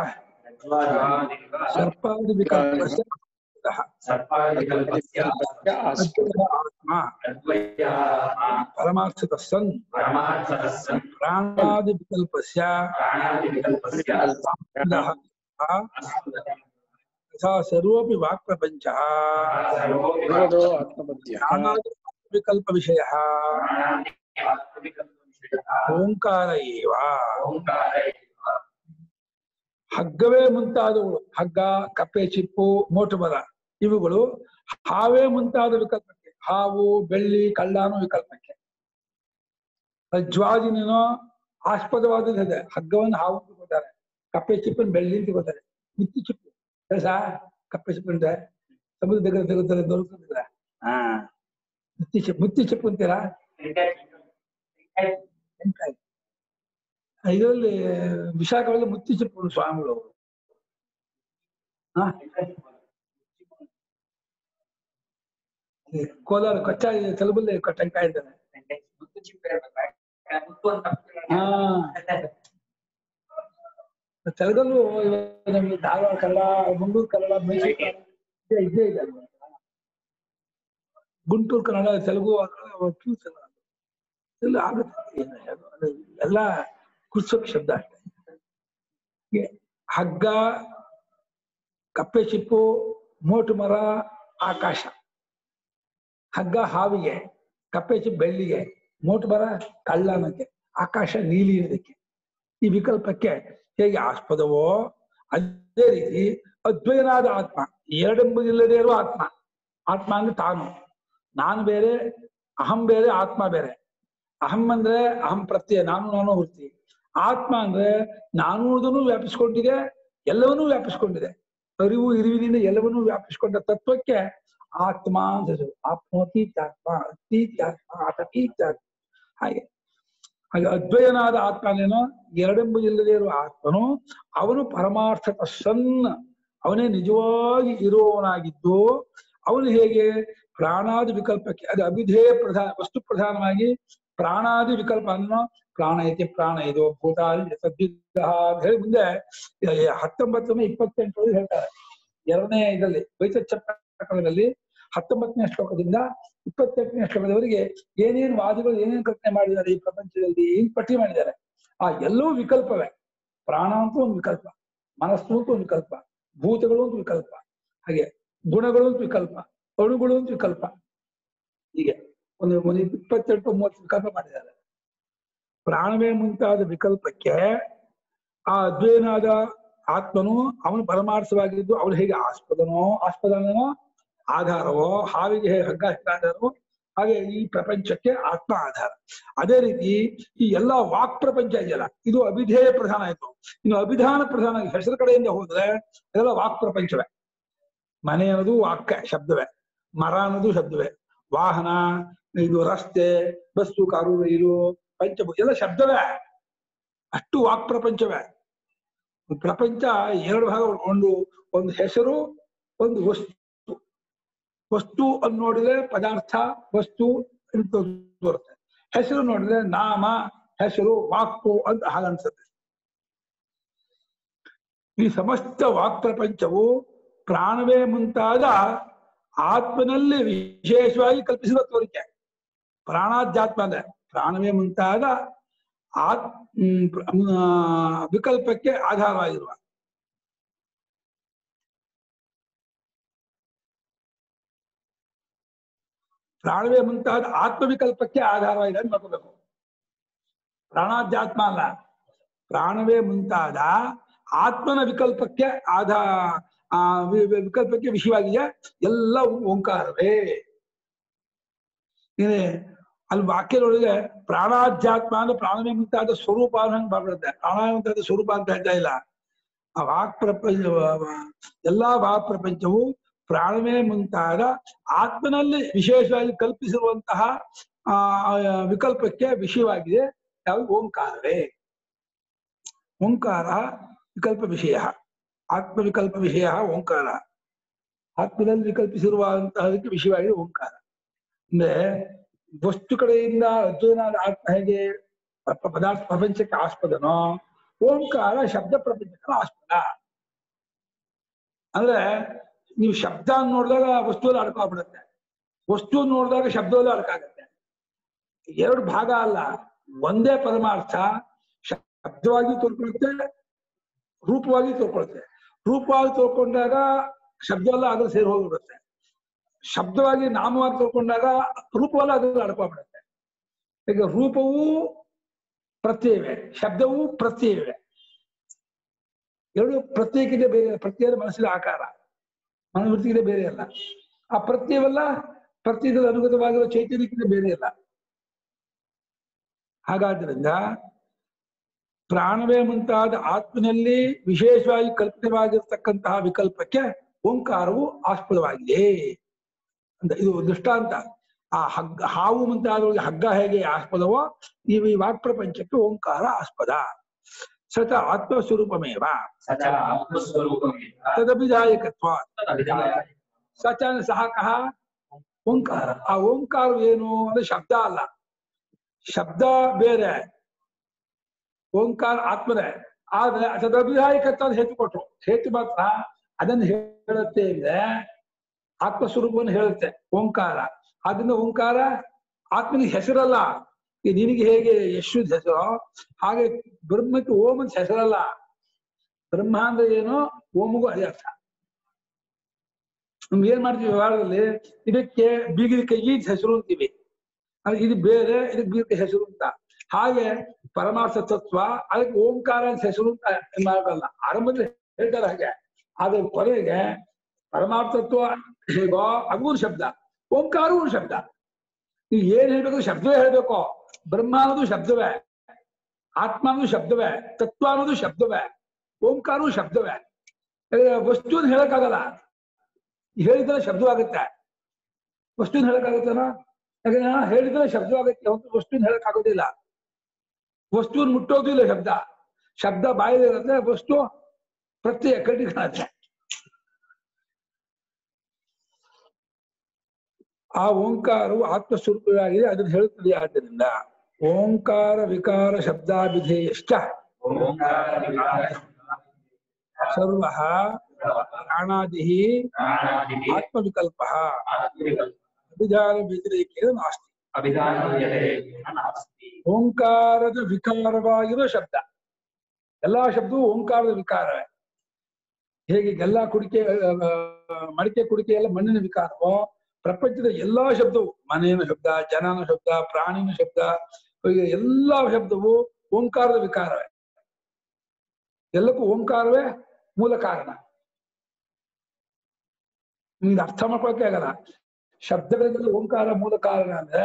ಸರ್ಪಾದಿ ವಿಕಲ್ಪಸ್ಯ ಸರ್ಪಾದಿಕಲ್ಪಸ್ಯ ಅದ್ವೈತ ಆತ್ಮ ಪರಮಾರ್ಥಕ ಸನ್ ಪರಮಾರ್ಥತಸ್ಸನ್ ಪ್ರಾಣಾದಿ ವಿಕಲ್ಪಸ್ಯ ಪ್ರಾಣಾದಿವಿಕಲ್ಪಸ್ಯ ಇದಃ ಯಥಾ ಸರ್ವೋಪಿ ವಾಕ್ ಪ್ರಪಂಚ ಸರ್ವೋಪಿ ಸರ್ವದೋ ಆತ್ಮಬುದ್ಧಿಯ ಪ್ರಾಣಾದಿ ವಿಕಲ್ಪ ವಿಷಯ ಪ್ರಾಣಾದಿವಿಕಲ್ಪವಿಷಯಃ ಓಂಕಾರ ಏವ ಓಂಕಾರ ಏವ. ಹಗ್ಗವೇ ಮುಂತಾದವುಗಳು ಹಗ್ಗ ಕಪ್ಪೆ ಚಿಪ್ಪು ಮೋಟು ಮರ ಇವುಗಳು ಹಾವೇ ಮುಂತಾದ ವಿಕಲ್ಪಕ್ಕೆ ಹಾವು ಬೆಳ್ಳಿ ಕಳ್ಳಾನು ವಿಕಲ್ಪಕ್ಕೆ ರಜ್ವಾದಿನೋ ಆಸ್ಪದವಾದದ್ದು ಹಗ್ಗವನ್ನು ಹಾವು ಅಂತ ತಗೋತಾರೆ ಕಪ್ಪೆ ಚಿಪ್ಪನ್ನು ಬೆಳ್ಳಿ ಅಂತ ತಗೋತಾರೆ ಮುತ್ತಿ ಚಿಪ್ಪು ಕೆಲಸ ಕಪ್ಪೆ ಚಿಪ್ಪು ಅಂದ್ರೆ ಸಮುದ್ರ దగ్గర ತೆಗೋತಾರೆ ದೊರಕುತ್ತಿಲ್ಲ ಹಾ ಮುತ್ತಿ ಚಿಪ್ಪು ಮುತ್ತಿ ಚಿಪ್ಪು ಅಂತೀರಾ ತೆಂಕಾಯಿ ಇದರಲ್ಲಿ ವಿಶಾಖದಲ್ಲಿ ಮುತ್ತಿ ಚಿಪ್ಪು ಸ್ವಾಮಿಗಳು ಅವರು ಹಾ ಈ ಕೋಲಾರ ಕೊಚ್ಚ ತೆಲುಗಲ್ಲಿ ಟೆಂಕಾಯಿ ಇದ್ದಾನೆ ಮುತ್ತು ಚಿಪ್ಪೆ ಇರ್ಬೇಕು. ಮುತ್ತು ಅಂತ ಹಾ ತೆಲುಗಲ್ಲೂ ಇವಾಗ ನಮ್ಗೆ ಧಾರವಾಡ ಕನ್ನಡ ಗುಂಟೂರು ಕನ್ನಡ ಮೈಸೂರು ಕನ್ನಡ ಇದೇ- ಇದೇ ಇದೆ ಅಲ್ವಾ? ಗುಂಟೂರು ಕನ್ನಡ ತೆಲುಗು ಫ್ಯೂಸ್ ಎಲ್ಲ ಎಲ್ಲ ಆಗುತ್ತೆ ಏನು ಹೇಳೋದು? ಅದು ಎಲ್ಲ ಕುರ್ಸೋಕ್ ಶಬ್ದ ಅಷ್ಟೇ ಹೀಗೆ ಹಗ್ಗ ಕಪ್ಪೆ ಚಿಪ್ಪು ಮೋಟು ಮರ ಆಕಾಶ ಹಗ್ಗ ಹಾವಿಗೆ ಕಪ್ಪೆ ಚಿಪ್ಪು ಬೆಳ್ಳಿಗೆ ಮೋಟು ಮರ ಕಳ್ಳನಕ್ಕೆ ಆಕಾಶ ನೀಲಿ ಇರೋದಕ್ಕೆ ಈ ವಿಕಲ್ಪಕ್ಕೆ ಹೇಗೆ ಆಸ್ಪದವೋ ಅದೇ ರೀತಿ ಅದ್ವೈನಾದ ಆತ್ಮ ಎರಡೆಂಬುದಿಲ್ಲದೆ ಇರುವ ಆತ್ಮ ಆತ್ಮ ಅಂದ್ರೆ ತಾನು ನಾನು ಬೇರೆ ಅಹಂ ಬೇರೆ ಆತ್ಮ ಬೇರೆ ಅಹಂ ಅಂದ್ರೆ ಅಹಂ ಪ್ರತ್ಯಯ ನಾನು ನಾನು ವೃತ್ತಿ ಆತ್ಮ ಅಂದ್ರೆ ನಾನು ಅನ್ನೋದನ್ನು ವ್ಯಾಪಿಸ್ಕೊಂಡಿದೆ ಎಲ್ಲವನ್ನೂ ವ್ಯಾಪಿಸ್ಕೊಂಡಿದೆ ಅರಿವು ಇರುವಿನಿಂದ ಎಲ್ಲವನ್ನೂ ವ್ಯಾಪಿಸ್ಕೊಂಡ ತತ್ವಕ್ಕೆ ಆತ್ಮ ಅಂತ ಹೆಸರು ಆತ್ಮೋತೀತ್ಯಾತ್ಮ ಅತೀತ್ಯಾತ್ಮ ಅತೀತ್ಯಾತ್ಮ ಹಾಗೆ ಹಾಗೆ ಅದ್ವಯನಾದ ಆತ್ಮನೇನೋ ಎರಡೆಂಬುದಿಲ್ಲದೆ ಇರುವ ಆತ್ಮನು ಅವನು ಪರಮಾರ್ಥಕ ಸನ್ ಅವನೇ ನಿಜವಾಗಿ ಇರುವವನಾಗಿದ್ದು ಅವನು ಹೇಗೆ ಪ್ರಾಣಾದಿ ವಿಕಲ್ಪಕ್ಕೆ ಅದು ಅಭಿಧೇಯ ಪ್ರಧಾನ ವಸ್ತು ಪ್ರಧಾನವಾಗಿ ಪ್ರಾಣಾದಿ ವಿಕಲ್ಪ ಅನ್ನೋ ಪ್ರಾಣ ಐತಿ ಪ್ರಾಣ ಇದು ಭೂತಾದಿ ಸದ್ಯುದ್ಧ ಅಂತ ಹೇಳಿ ಮುಂದೆ ಹತ್ತೊಂಬತ್ತನೇ ಇಪ್ಪತ್ತೆಂಟರಲ್ಲಿ ಹೇಳ್ತಾರೆ ಎರಡನೇ ಇದರಲ್ಲಿ ವೈತಚ್ಚ ಪ್ರಕರಣದಲ್ಲಿ ಹತ್ತೊಂಬತ್ತನೇ ಶ್ಲೋಕದಿಂದ ಇಪ್ಪತ್ತೆಂಟನೇ ಶ್ಲೋಕದವರೆಗೆ ಏನೇನು ವಾದಿಗಳು ಏನೇನು ಕಲ್ಪನೆ ಮಾಡಿದ್ದಾರೆ ಈ ಪ್ರಪಂಚದಲ್ಲಿ ಏನ್ ಪಟ್ಟಿ ಮಾಡಿದ್ದಾರೆ ಆ ಎಲ್ಲವೂ ವಿಕಲ್ಪವೇ ಪ್ರಾಣ ಅಂತೂ ಒಂದು ವಿಕಲ್ಪ ಮನಸ್ಸು ಅಂತೂ ಒಂದು ವಿಕಲ್ಪ ಭೂತಗಳು ಅಂತ ವಿಕಲ್ಪ ಹಾಗೆ ಗುಣಗಳು ಅಂತ ವಿಕಲ್ಪ ಅಣುಗಳು ಅಂತ ವಿಕಲ್ಪ ಹೀಗೆ ಒಂದು ಒಂದು ಇಪ್ಪತ್ತೆಂಟು ಮೂವತ್ತು ವಿಕಲ್ಪ ಮಾಡಿದ್ದಾರೆ ಪ್ರಾಣವೇ ಮುಂತಾದ ವಿಕಲ್ಪಕ್ಕೆ ಆ ಅದ್ವೈನಾದ ಆತ್ಮನು ಅವನು ಪರಮಾರ್ಥವಾಗಿದ್ದು ಅವನು ಹೇಗೆ ಆಸ್ಪದನೋ ಆಸ್ಪದನೋ ಆಧಾರವೋ ಹಾವಿಗೆ ಹೇಗೆ ಹಗ್ಗ ಆಧಾರವೋ ಹಾಗೆ ಈ ಪ್ರಪಂಚಕ್ಕೆ ಆತ್ಮ ಆಧಾರ ಅದೇ ರೀತಿ ಈ ಎಲ್ಲಾ ವಾಕ್ ಪ್ರಪಂಚ ಇದೆಯಲ್ಲ ಇದು ಅಭಿಧೇಯ ಪ್ರಧಾನ ಆಯ್ತು ಇನ್ನು ಅಭಿಧಾನ ಪ್ರಧಾನ ಹೆಸರು ಕಡೆಯಿಂದ ಹೋದ್ರೆ ಅದೆಲ್ಲ ವಾಕ್ ಪ್ರಪಂಚವೇ ಮನೆ ಅನ್ನೋದು ವಾಕ್ಯ ಶಬ್ದವೇ ಮರ ಅನ್ನೋದು ಶಬ್ದವೇ ವಾಹನ ಇದು ರಸ್ತೆ ಬಸ್ಸು ಕಾರು ರೈಲು ಪಂಚಭೂ ಎಲ್ಲ ಶಬ್ದವೇ ಅಷ್ಟು ವಾಕ್ ಪ್ರಪಂಚವೇ ಪ್ರಪಂಚ ಎರಡು ಭಾಗ ಒಂದು ಒಂದು ಹೆಸರು ಒಂದು ವಸ್ತು ವಸ್ತು ಅನ್ನು ನೋಡಿದ್ರೆ ಪದಾರ್ಥ ವಸ್ತು ಅಂತ ಬರುತ್ತೆ ಹೆಸರು ನೋಡಿದ್ರೆ ನಾಮ ಹೆಸರು ವಾಕ್ಕು ಅಂತ ಹಾಗನ್ಸುತ್ತೆ ಈ ಸಮಸ್ತ ವಾಕ್ ಪ್ರಪಂಚವು ಪ್ರಾಣವೇ ಮುಂತಾದ ಆತ್ಮನಲ್ಲಿ ವಿಶೇಷವಾಗಿ ಕಲ್ಪಿಸಿದ ತೋರಿಕೆ ಪ್ರಾಣಾಧ್ಯಾತ್ಮ ಅಂದ್ರೆ ಪ್ರಾಣವೇ ಮುಂತಾದ ಆತ್ ಹ್ಮ್, ಪ್ರ- ಆ, ವಿಕಲ್ಪಕ್ಕೆ ಆಧಾರವಾಗಿರುವ ಪ್ರಾಣವೇ ಮುಂತಾದ ಆತ್ಮವಿಕಲ್ಪಕ್ಕೆ ಆಧಾರವಾಗಿದೆ ಅಂತ ನೋಡ್ಕೋಬೇಕು ಪ್ರಾಣಾಧ್ಯಾತ್ಮ ಅಲ್ಲ ಪ್ರಾಣವೇ ಮುಂತಾದ ಆತ್ಮನ ವಿಕಲ್ಪಕ್ಕೆ ಆಧಾ ಆ ವಿ- ವಿ- ವಿಕಲ್ಪಕ್ಕೆ ವಿಷಯವಾಗಿದೆ ಎಲ್ಲ ಓಂಕಾರವೇ ಏನೇ ಅಲ್ಲಿ ವಾಕ್ಯದೊಳಗೆ ಪ್ರಾಣಾಧ್ಯಾತ್ಮ ಅಂದ್ರೆ ಪ್ರಾಣವೇ ಮುಂತಾದ ಸ್ವರೂಪ ಅನ್ನಂಗ್ ಮಾಡ್ಬಿಡುತ್ತೆ ಪ್ರಾಣವೇ ಮುಂತಾದ ಸ್ವರೂಪ ಅಂತ ಹೇಳ್ತಾ ಇಲ್ಲ ಆ ವಾಕ್ ಪ್ರಪಂಚ ಎಲ್ಲಾ ವಾಕ್ ಪ್ರಪಂಚವು ಪ್ರಾಣವೇ ಮುಂತಾದ ಆತ್ಮನಲ್ಲಿ ವಿಶೇಷವಾಗಿ ಕಲ್ಪಿಸಿರುವಂತಹ ಆ ವಿಕಲ್ಪಕ್ಕೆ ವಿಷಯವಾಗಿದೆ ಯಾವುದು ಓಂಕಾರವೇ ಓಂಕಾರ ವಿಕಲ್ಪ ವಿಷಯ ಆತ್ಮವಿಕಲ್ಪ ವಿಷಯ ಓಂಕಾರ ಆತ್ಮದಲ್ಲಿ ವಿಕಲ್ಪಿಸಿರುವಂತಹದಕ್ಕೆ ವಿಷಯವಾಗಿದೆ ಓಂಕಾರ ಅಂದ್ರೆ ವಸ್ತು ಕಡೆಯಿಂದ ಅಧ್ಯಯನ ಆತ್ಮ ಹೇಗೆ ಪ- ಪದಾರ್ಥ ಪ್ರಪಂಚಕ್ಕೆ ಆಸ್ಪದನೋ ಓಂಕಾರ ಶಬ್ದ ಪ್ರಪಂಚಕ್ಕೆ ಆಸ್ಪದ ಅಂದ್ರೆ ನೀವು ಶಬ್ದ ನೋಡಿದಾಗ ವಸ್ತುವಲ್ಲಿ ಅಡ್ಕಾಗ್ಬಿಡುತ್ತೆ ವಸ್ತು ನೋಡಿದಾಗ ಶಬ್ದವಲ್ಲೂ ಅಡ್ಕಾಗತ್ತೆ ಎರಡು ಭಾಗ ಅಲ್ಲ ಒಂದೇ ಪರಮಾರ್ಥ ಶಬ್ದವಾಗಿ ತೋರ್ಕೊಳ್ಳುತ್ತೆ ರೂಪವಾಗಿ ತೋರ್ಕೊಳ್ಳುತ್ತೆ ರೂಪವಾಗಿ ತೋರ್ಕೊಂಡಾಗ ಶಬ್ದವಲ್ಲ ಅದ್ರ ಸೇರಿ ಹೋಗ್ಬಿಡುತ್ತೆ ಶಬ್ದವಾಗಿ ನಾಮವಾಗಿ ತೋರ್ಕೊಂಡಾಗ ರೂಪವಲ್ಲ ಅದ್ರಲ್ಲಿ ಅಡ್ಕೊಂಡ್ಬಿಡುತ್ತೆ ಈಗ ರೂಪವೂ ಪ್ರತ್ಯಯವೇ ಶಬ್ದವೂ ಪ್ರತ್ಯಯವೇ ಎರಡು ಪ್ರತ್ಯೇಕಿದೆ ಬೇರೆ ಪ್ರತ್ಯೇಕ ಮನಸ್ಸಿನ ಆಕಾರ ಮನೋವೃತ್ತಿಗೆ ಬೇರೆ ಅಲ್ಲ ಆ ಪ್ರತ್ಯಯವಲ್ಲ ಪ್ರತ್ಯೇಕದ ಅನುಗತವಾಗಿರುವ ಚೈತನ್ಯಕ್ಕಿಂತ ಬೇರೆ ಅಲ್ಲ ಹಾಗಾದ್ರಿಂದ ಪ್ರಾಣವೇ ಮುಂತಾದ ಆತ್ಮನಲ್ಲಿ ವಿಶೇಷವಾಗಿ ಕಲ್ಪಿತವಾಗಿರ್ತಕ್ಕಂತಹ ವಿಕಲ್ಪಕ್ಕೆ ಓಂಕಾರವು ಆಸ್ಪದವಾಗಿದೆ ಅಂತ ಇದು ದೃಷ್ಟಾಂತ ಆ ಹಗ್ಗ ಹಾವು ಮುಂತಾದವರಿಗೆ ಹಗ್ಗ ಹೇಗೆ ಆಸ್ಪದವೋ ನೀವು ಈ ವಾಕ್ ಪ್ರಪಂಚಕ್ಕೆ ಓಂಕಾರ ಆಸ್ಪದ ಸತ ಆತ್ಮಸ್ವರೂಪಮೇವ ಸಚ ಆತ್ಮಸ್ವರೂಪಮೇವ ತದಭಿದಾಯಕತ್ವ ತದಭಿಧಾಯ. ಸಚ ಸಹ ಕಹ ಓಂಕಾರ ಆ ಓಂಕಾರ ಏನು ಅಂದ್ರೆ ಶಬ್ದ ಅಲ್ಲ ಶಬ್ದ ಬೇರೆ ಓಂಕಾರ ಆತ್ಮನೇ ಆದ್ರೆ ತದಭಿಧಾಯಕತ್ವ ಹೇತು ಕೊಟ್ರು ಹೇತು ಮಾತ್ರ ಅದನ್ನು ಹೇಳುತ್ತೆ ಅಂದ್ರೆ ಆತ್ಮಸ್ವರೂಪವನ್ನು ಹೇಳುತ್ತೆ ಓಂಕಾರ ಆದ್ರಿಂದ ಓಂಕಾರ ಆತ್ಮನಿಗೆ ಹೆಸರಲ್ಲ ಈ ನಿನಗೆ ಹೇಗೆ ಯಶುದ್ ಹೆಸರು ಹಾಗೆ ಬ್ರಹ್ಮಕ್ಕೆ ಓಂ ಅಂತ ಹೆಸರಲ್ಲ ಬ್ರಹ್ಮ ಅಂದ್ರೆ ಏನು ಓಮಗೂ ಅದೇ ಅರ್ಥ ನಮ್ಗೆ ಏನ್ ಮಾಡ್ತೀವಿ ವ್ಯವಹಾರದಲ್ಲಿ ಇದಕ್ಕೆ ಬೀಗದ ಕೈಗೆ ಇದು ಹೆಸರು ಅಂತೀವಿ ಅಂದ್ರೆ ಇದು ಬೇರೆ ಇದಕ್ಕೆ ಬೀಗದ ಹೆಸರು ಅಂತ ಹಾಗೆ ಪರಮಾರ್ಥ ತತ್ವ ಅದಕ್ಕೆ ಓಂಕಾರ ಅಂತ ಹೆಸರು ಅಂತ ಮಾಡಲ್ಲ ಆರಂಭದಲ್ಲಿ ಹೇಳ್ತಾರೆ ಹಾಗೆ ಆದ್ರೆ ಕೊನೆಗೆ ಪರಮಾರ್ಥ ತತ್ವ ಹೇಗೋ ಅದು ಒಂದು ಶಬ್ದ ಓಂಕಾರವೂ ಒಂದು ಶಬ್ದ ನೀವು ಏನ್ ಹೇಳ್ಬೇಕು ಶಬ್ದವೇ ಹೇಳ್ಬೇಕು ಬ್ರಹ್ಮ ಅನ್ನೋದು ಶಬ್ದವೇ ಆತ್ಮ ಅನ್ನೋದು ಶಬ್ದವೇ ತತ್ವ ಅನ್ನೋದು ಶಬ್ದವೇ ಓಂಕಾರವು ಶಬ್ದವೇ ಯಾಕಂದ್ರೆ ವಸ್ತುವನ್ನು ಹೇಳಕ್ಕಾಗಲ್ಲ ಹೇಳಿದ್ರೆ ಶಬ್ದವಾಗುತ್ತೆ ವಸ್ತುನ ಹೇಳಕ್ಕಾಗತ್ತೇನೋ ಯಾಕಂದ್ರೆ ಹೇಳಿದ್ರೆ ಶಬ್ದವಾಗುತ್ತೆ ಹೊರತು ವಸ್ತುನ ಹೇಳಕ್ಕಾಗೋದಿಲ್ಲ ವಸ್ತುವನ್ನು ಮುಟ್ಟೋದಿಲ್ಲ ಶಬ್ದ ಶಬ್ದ ಬಾಯಲ್ಲಿ ಇರುತ್ತೆ ವಸ್ತು ಪ್ರತ್ಯಯ ಕಟ್ಟಿ ಕಾಣುತ್ತೆ ಆ ಓಂಕಾರವು ಆತ್ಮಸ್ವರೂಪವಾಗಿದೆ ಅದನ್ನು ಹೇಳುತ್ತದೆ ಆದ್ದರಿಂದ ಓಂಕಾರ ವಿಕಾರ ಶಬ್ದಾಭಿಧೇಯಶ್ಚ ಸರ್ವ ಪ್ರಾಣಾದಿ ಆತ್ಮವಿಕಲ್ಪ ಅಭಿಧಾನ ವ್ಯತಿರೇಕ ನಾಸ್ತಿ ಓಂಕಾರದ ವಿಕಾರವಾಗಿರೋ ಶಬ್ದ ಎಲ್ಲಾ ಶಬ್ದವು ಓಂಕಾರದ ವಿಕಾರವೇ ಹೇಗೆ ಎಲ್ಲ ಕುಡಿಕೆ ಆ, ಮಡಿಕೆ ಕುಡಿಕೆ ಎಲ್ಲ ಮಣ್ಣಿನ ವಿಕಾರವೋ ಪ್ರಪಂಚದ ಎಲ್ಲಾ ಶಬ್ದವು ಮನೆಯ ಶಬ್ದ ಜನನ ಶಬ್ದ ಪ್ರಾಣಿನ ಶಬ್ದ ಹೀಗೆ ಎಲ್ಲಾ ಶಬ್ದವು ಓಂಕಾರದ ವಿಕಾರವೇ ಎಲ್ಲಕ್ಕೂ ಓಂಕಾರವೇ ಮೂಲ ಕಾರಣ ನಿಮ್ಗೆ ಅರ್ಥ ಮಾಡ್ಕೊಳಕ್ಕೆ ಆಗಲ್ಲ ಶಬ್ದಗಳಲ್ಲಿ ಓಂಕಾರ ಮೂಲ ಕಾರಣ ಅಂದ್ರೆ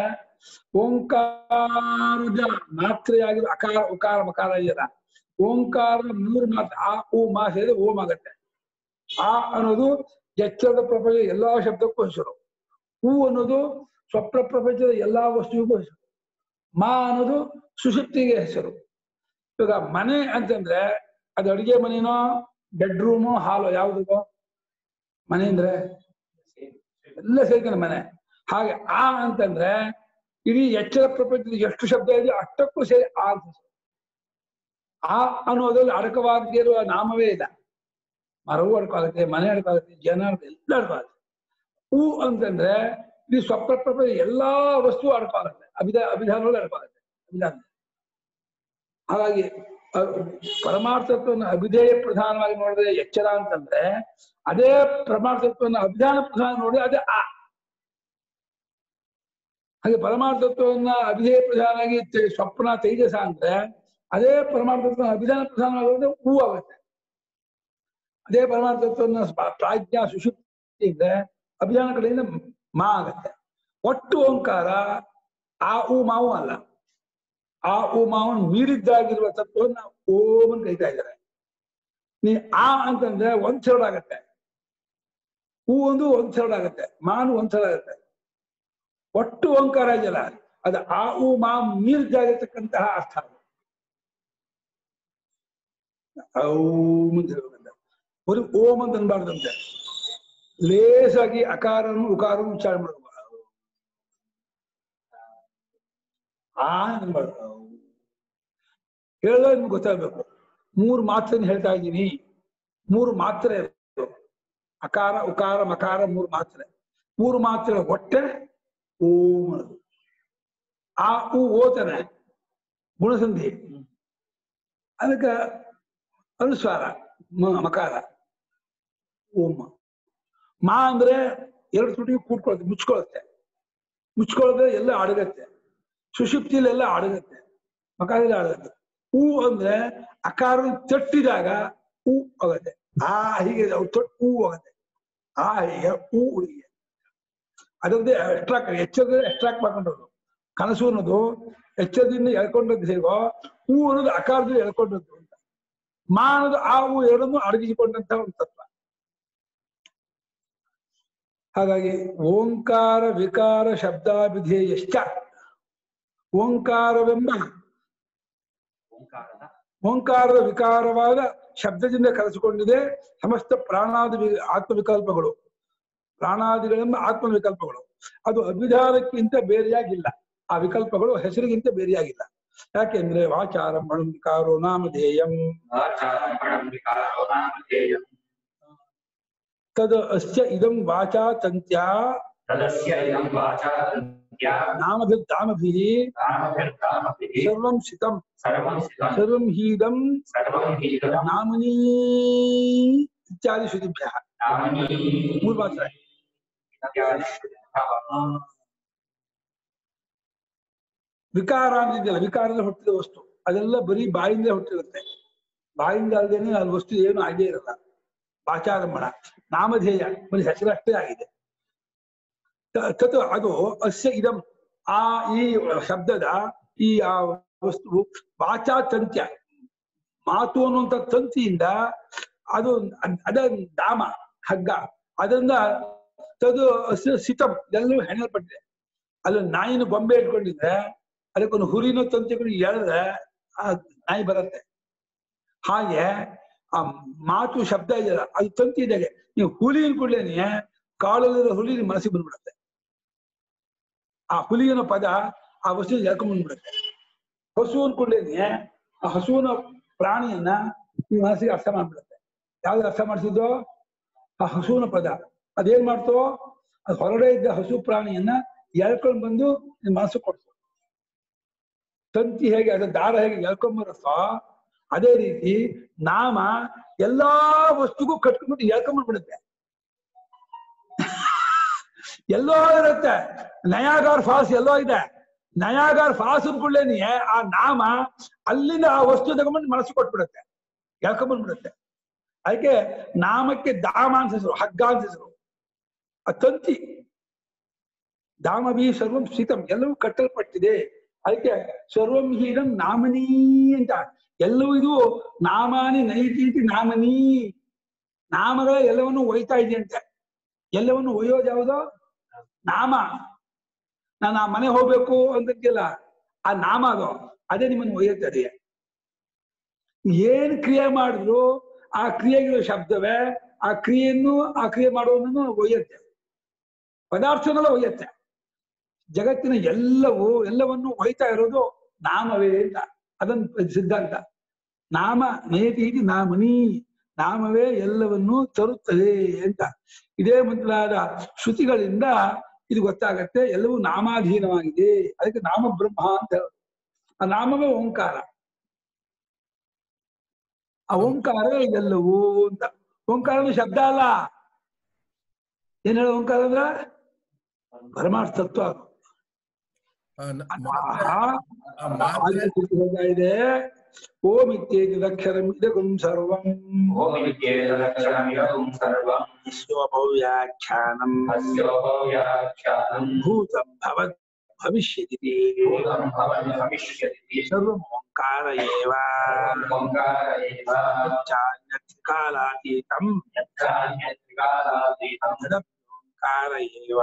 ಓಂಕಾರದ ಮಾತ್ರೆಯಾಗಿರೋ ಅಕಾರ ಉಕಾರ ಮಕಾರ ಇದೆಯಲ್ಲ ಓಂಕಾರದ ಮೂರು ಮಾತ್ರ ಆ ಓ ಮಾ ಸೇರಿದ್ರೆ ಓಂ ಆಗತ್ತೆ ಆ ಅನ್ನೋದು ಎಚ್ಚರದ ಪ್ರಪಂಚದ ಎಲ್ಲಾ ಶಬ್ದಕ್ಕೂ ಹೆಸರು ಹೂ ಅನ್ನೋದು ಸ್ವಪ್ನ ಪ್ರಪಂಚದ ಎಲ್ಲಾ ವಸ್ತುವಿಗೂ ಹೆಸರು ಮಾ ಅನ್ನೋದು ಸುಶಕ್ತಿಗೆ ಹೆಸರು ಇವಾಗ ಮನೆ ಅಂತಂದ್ರೆ ಅದು ಅಡಿಗೆ ಮನೆನೋ ಬೆಡ್ರೂಮು ಹಾಲು ಯಾವ್ದು ಮನೆ ಅಂದ್ರೆ ಎಲ್ಲ ಸೇರ್ಕೊಂಡು ಮನೆ ಹಾಗೆ ಆ ಅಂತಂದ್ರೆ ಇಡೀ ಎಚ್ಚರ ಪ್ರಪಂಚದ ಎಷ್ಟು ಶಬ್ದ ಇದೆ ಅಷ್ಟಕ್ಕೂ ಸೇರಿ ಆ ಅಂತ ಹೆಸರು. ಆ ಅನ್ನೋದ್ರಲ್ಲಿ ಅಡಕವಾಗದೇ ಇರುವ ನಾಮವೇ ಇಲ್ಲ ಮರವು ಅಡಕಾಗುತ್ತೆ ಮನೆ ಅಡಕಾಗುತ್ತೆ ಜನ ಅಡಕ- ಎಲ್ಲ ಅಡಕಾಗುತ್ತೆ ಹೂ ಅಂತಂದ್ರೆ ಇಡೀ ಸ್ವಪ್ನ ಪ್ರಪಂಚ ಎಲ್ಲಾ ವಸ್ತು ಅಡಕಾಗುತ್ತೆ ಅಭಿಧ ಅಭಿಧಾನಗಳು ಅಡಕಾಗುತ್ತೆ ಅಭಿಧಾನ ಹಾಗಾಗಿ ಅ- ಪರಮಾರ್ಥತ್ವವನ್ನು ಅಭಿಧೇಯ ಪ್ರಧಾನವಾಗಿ ನೋಡಿದ್ರೆ ಎಚ್ಚರ ಅಂತಂದ್ರೆ ಅದೇ ಪರಮಾರ್ಥತ್ವವನ್ನು ಅಭಿಧಾನ ಪ್ರಧಾನ ನೋಡಿದ್ರೆ ಅದೇ ಆ ಹಾಗೆ ಪರಮಾರ್ಥತ್ವವನ್ನ ಅಭಿಧೇಯ ಪ್ರಧಾನವಾಗಿ ತೆ- ಸ್ವಪ್ನ ತೇಜಸ ಅಂದ್ರೆ ಅದೇ ಪರಮಾರ್ಥತ್ವ ಅಭಿಧಾನ ಪ್ರಧಾನವಾಗಿ ಹೂ ಆಗುತ್ತೆ ಅದೇ ಪರಮಾರ್ಥತ್ವವನ್ನ ಸ್ಪ- ಪ್ರಾಜ್ಞಾ ಸುಷುಪ್ತಿ ಅಂದ್ರೆ ಅಭಿಧಾನ ಕಡೆಯಿಂದ ಮಾ ಆಗತ್ತೆ ಒಟ್ಟು ಓಂಕಾರ ಆ ಹೂ ಮಾವು ಅಲ್ಲ ಆ ಓ ಮಾವನ್ ಮೀರಿದ್ದಾಗಿರುವ ತತ್ವವನ್ನ ಓಂ ಅಂತ ಕರಿತಾ ಇದ್ದಾರೆ ನೀ ಆ ಅಂತಂದ್ರೆ ಒಂದ್ ಥರ್ಡ್ ಆಗತ್ತೆ ಹೂ ಒಂದು ಒಂದ್ ಥರ್ಡ್ ಆಗತ್ತೆ ಮಾನು ಒಂದ್ ಥರ್ಡ್ ಆಗತ್ತೆ ಒಟ್ಟು ಓಂಕಾರ ಇದೆಯಲ್ಲ ಅದು ಆ ಹೂ ಮಾ ಮೀರಿದ್ದಾಗಿರ್ತಕ್ಕಂತಹ ಅರ್ಥ ಅದು. ಔಂ ಅಂತ ಹೇಳ್ಬೇಕಂತ ಬರೀ ಓಂ ಅಂತ ಅನ್ಬಾರ್ದಂತೆ ಲೇಸಾಗಿ ಅಕಾರನು ಉಕಾರನು ಉಚ್ಚಾರ ಮಾಡಬೇಕು ಆ ಅನ್ಬಾರ್ದು ಹೇಳಿದ್ರೆ ನಿಮ್ಗೆ ಗೊತ್ತಾಗ್ಬೇಕು ಮೂರು ಮಾತ್ರೆನ ಹೇಳ್ತಾ ಇದ್ದೀನಿ ಮೂರು ಮಾತ್ರೆ ಇದು. ಅಕಾರ ಉಕಾರ ಮಕಾರ ಮೂರು ಮಾತ್ರೆ ಮೂರು ಮಾತ್ರೆ ಹೊಟ್ಟೆ ಓಂ ಅನ್ನೋದು ಆ ಹೂ ಓತಾನೆ ಗುಣಸಂಧಿ ಅದಕ್ಕೆ ಅನುಸ್ವಾರ ಮ- ಮಕಾರ ಓಂ ಮಾ ಅಂದ್ರೆ ಎರಡು ತುಟಿಗೆ ಕೂಡ್ಕೊಳುತ್ತೆ ಮುಚ್ಕೊಳುತ್ತೆ ಮುಚ್ಕೊಳದ್ರೆ ಎಲ್ಲ ಅಡಗತ್ತೆ ಸುಷುಪ್ತಿಲೆಲ್ಲ ಎಲ್ಲ ಅಡಗತ್ತೆ ಮಕಾದಲ್ಲಿ ಅಡಗತ್ತೆ ಹೂ ಅಂದ್ರೆ ಅಕಾರ ತಟ್ಟಿದಾಗ ಹೂ ಆಗತ್ತೆ ಆ ಹೀಗೆ ಅವು ತೊಟ್ಟು ಹೂ ಆಗತ್ತೆ ಆ ಹೀಗೆ ಹೂ ಹೀಗೆ ಅದರದ್ದೇ ಎಕ್ಸ್ಟ್ರಾಕ್ಟ್ ಎಚ್ಚರದಿಂದ ಎಕ್ಸ್ಟ್ರಾಕ್ಟ್ ಮಾಡ್ಕೊಂಡದ್ದು ಕನಸು ಅನ್ನೋದು ಎಚ್ಚರದಿಂದ ಎಳ್ಕೊಂಡದ್ದು ಹೇಗೋ ಹೂ ಅನ್ನೋದು ಅಕಾರದಿಂದ ಎಳ್ಕೊಂಡದ್ದು ಅಂತ ಮಾ ಅನ್ನೋದು ಆ ಹೂ ಎರಡನ್ನು ಅಡಗಿಸಿಕೊಂಡಂತ ಒಂದು ತತ್ವ ಹಾಗಾಗಿ ಓಂಕಾರ ವಿಕಾರ ಶಬ್ದಾಭಿಧೇಯಶ್ಚ ಓಂಕಾರವೆಂಬ ಓಂಕಾರದ ಓಂಕಾರದ ವಿಕಾರವಾದ ಶಬ್ದದಿಂದ ಕರೆಸಿಕೊಂಡಿದೆ ಸಮಸ್ತ ಪ್ರಾಣಾದಿ ವಿ- ಆತ್ಮವಿಕಲ್ಪಗಳು ಪ್ರಾಣಾದಿಗಳೆಂಬ ಆತ್ಮವಿಕಲ್ಪಗಳು ಅದು ಅಭಿಧಾನಕ್ಕಿಂತ ಬೇರೆಯಾಗಿಲ್ಲ ಆ ವಿಕಲ್ಪಗಳು ಹೆಸರಿಗಿಂತ ಬೇರೆಯಾಗಿಲ್ಲ ಯಾಕೆಂದ್ರೆ ವಾಚಾರಂಭಣಂ ವಿಕಾರೋ ನಾಮಧೇಯಂ ತದ್ ಅಸ್ಯ ಇದಂ ವಾಚಾ ತಂತ್ಯ ನಾಮಭಿ ನಾಮಭಿಃ ಸರ್ವಂ ಶಿತಂ ಸರ್ವಂ ಹೀದಂ ನಾಮನೀ ಇತ್ಯಾದಿ ಶ್ರುತಿಭ್ಯಃ ಮೂರು ಮಾತ್ರ ವಿಕಾರ ಅಂತಿದೆಯಲ್ಲ ವಿಕಾರದ ಹುಟ್ಟಿದ ವಸ್ತು ಅದೆಲ್ಲ ಬರೀ ಬಾಯಿಂದ ಹುಟ್ಟಿರುತ್ತೆ ಬಾಯಿಂದ ಅಲ್ಲದೇನೆ ಅದು ವಸ್ತು ಏನು ಆಗೇ ಇರಲ್ಲ ವಾಚಾರಂಭಣ ನಾಮಧೇಯ ಬರೀ ಹೆಸರಷ್ಟೇ ಆಗಿದೆ ತ- ತತ್ ಅದು ಅಸ್ಯ ಇದಂ ಆ ಈ ಶಬ್ದದ ಈ ಆ ವಸ್ತು ವಾಚಾ ತಂತ್ಯ ಮಾತು ಅನ್ನುವಂಥ ತಂತಿಯಿಂದ ಅದು ಅದ್- ಅದ ದಾಮ ಹಗ್ಗ ಅದರಿಂದ ತದು ಅಸ್ಯ ಸಿತಂ ಎಲ್ಲವೂ ಹೆಣಲ್ಪಟ್ಟಿದೆ ಅಲ್ಲಿ ನಾಯಿನ ಗೊಂಬೆ ಇಟ್ಕೊಂಡಿದ್ರೆ ಅದಕ್ಕೊಂದು ಹುರಿನ ತಂತಿಗಳು ಎಳೆದ್ರೆ ಆ ನಾಯಿ ಬರುತ್ತೆ ಹಾಗೆ ಆ ಮಾತು ಶಬ್ದ ಇದೆಯಲ್ಲ ಅದು ತಂತಿ ಇದ್ದಾಗೆ ನೀವು ಹುಲಿನ ಕೂಡಲೇನೆ ಕಾಲಲ್ಲಿರೋ ಹುಲಿ ನಿಮ್ ಮನಸ್ಸಿಗೆ ಬಂದ್ಬಿಡುತ್ತೆ ಆ ಹುಲಿ ಅನ್ನೋ ಪದ ಆ ವಸ್ತು ಎಳ್ಕೊಂಡ್ ಬಂದ್ಬಿಡುತ್ತೆ ಹಸುವನ್ ಕೂಡಲೇನೆ ಆ ಹಸುವಿನ ಪ್ರಾಣಿಯನ್ನ ನಿಮ್ ಮನಸ್ಸಿಗೆ ಅರ್ಥ ಮಾಡ್ಬಿಡುತ್ತೆ ಯಾವ್ದು ಅರ್ಥ ಮಾಡಿಸಿದ್ದು ಆ ಹಸುವಿನ ಪದ ಅದೇನ್ ಮಾಡ್ತೋ ಅದು ಹೊರಗಡೆ ಇದ್ದ ಹಸು ಪ್ರಾಣಿಯನ್ನ ಎಳ್ಕೊಂಡ್ ಬಂದು ನಿಮ್ ಮನಸ್ಸು ಕೊಡ್ತು ತಂತಿ ಹೇಗೆ ಅದ ದಾರ ಹೇಗೆ ಎಳ್ಕೊಂಡ್ ಬರುತ್ತೋ ಅದೇ ರೀತಿ ನಾಮ ಎಲ್ಲಾ ವಸ್ತುಗೂ ಕಟ್ಕೊಂಡ್ಬಿಟ್ಟು ಎಳ್ಕೊಂಡ್ಬಿಡ್ಬಿಡುತ್ತೆ ಎಲ್ಲೋ ಇರುತ್ತೆ ನಯಾಗಾರ್ ಫಾಲ್ಸ್ ಎಲ್ಲೋ ಇದೆ ನಯಾಗಾರ್ ಫಾಲ್ಸ್ ಅಂದ್ಕೊಳ್ಳೇನಿ ಆ ನಾಮ ಅಲ್ಲಿಂದ ಆ ವಸ್ತು ತಗೊಂಡ್ಬಂದು ಮನಸ್ಸು ಕೊಟ್ಬಿಡುತ್ತೆ ಎಳ್ಕೊಂಡ್ಬಂದ್ಬಿಡುತ್ತೆ ಅದಕ್ಕೆ ನಾಮಕ್ಕೆ ದಾಮ ಅಂತ ಹೆಸರು ಹಗ್ಗ ಅಂತ ಹೆಸರು ಆ ತಂತಿ ದಾಮಭಿ ಸರ್ವಂ ಸ್ಥಿತಂ ಎಲ್ಲವೂ ಕಟ್ಟಲ್ಪಟ್ಟಿದೆ ಅದಕ್ಕೆ ಸರ್ವಂ ಹೀನಂ ನಾಮನೀ ಅಂತ ಎಲ್ಲವೂ ಇದು ನಾಮಾನಿ ನೈತೀತಿ ನಾಮನೀ ನಾಮಗಳ ಎಲ್ಲವನ್ನು ಒಯ್ತಾ ಇದೆಯಂತೆ ಎಲ್ಲವನ್ನು ಒಯ್ಯೋದು ಯಾವುದು ನಾಮ ನಾನು ಆ ಮನೆ ಹೋಗ್ಬೇಕು ಅಂತಿಲ್ಲ ಆ ನಾಮ ಅದು ಅದೇ ನಿಮ್ಮನ್ನು ಒಯ್ಯುತ್ತದೆ ಏನ್ ಕ್ರಿಯೆ ಮಾಡಿದ್ರು ಆ ಕ್ರಿಯೆಗಿರೋ ಶಬ್ದವೇ ಆ ಕ್ರಿಯೆಯನ್ನು ಆ ಕ್ರಿಯೆ ಮಾಡೋದನ್ನು ಒಯ್ಯುತ್ತೆ ಪದಾರ್ಥನೆಲ್ಲ ಒಯ್ಯುತ್ತೆ ಜಗತ್ತಿನ ಎಲ್ಲವೂ ಎಲ್ಲವನ್ನು ಒಯ್ತಾ ಇರೋದು ನಾಮವೇ ಅಂತ ಅದನ್ನ ಸಿದ್ಧಾಂತ ನಾಮ ನೇತಿ ನಾಮನಿ ನಾಮವೇ ಎಲ್ಲವನ್ನು ತರುತ್ತದೆ ಅಂತ ಇದೇ ಮೊದಲಾದ ಶ್ರುತಿಗಳಿಂದ ಇದು ಗೊತ್ತಾಗತ್ತೆ ಎಲ್ಲವೂ ನಾಮಾಧೀನವಾಗಿದೆ ಅದಕ್ಕೆ ನಾಮ ಬ್ರಹ್ಮ ಅಂತ ಹೇಳೋದು ಆ ನಾಮವೇ ಓಂಕಾರ ಆ ಓಂಕಾರ ಎಲ್ಲವೂ ಅಂತ ಓಂಕಾರ ಅಂದ್ರೆ ಶಬ್ದ ಅಲ್ಲ ಏನ್ ಹೇಳ ಓಂಕಾರ ಅಂದ್ರ ಪರಮಾರ್ಥ ತತ್ವ ಅದು. ಆ ನ- ಮಹಾ ಆ ಮಾತ್ರೆ ಆದಿ ಕುರಿತು ಹೇಳ್ತಾ ಇದೆ ಓಂ ಇತ್ಯೇತಿ ಅಕ್ಷರಂ ಇದಗಂ ಸರ್ವಂ ವ್ಯಾಖ್ಯಾನಂ ಭೂತಂ ಭವತ್ ಭವಿಷ್ಯತಿ ಸರ್ವಂ ಓಂಕಾರ ಏವ ಕಾಲಾತೀತಂ ಓಂಕಾರ ಏವ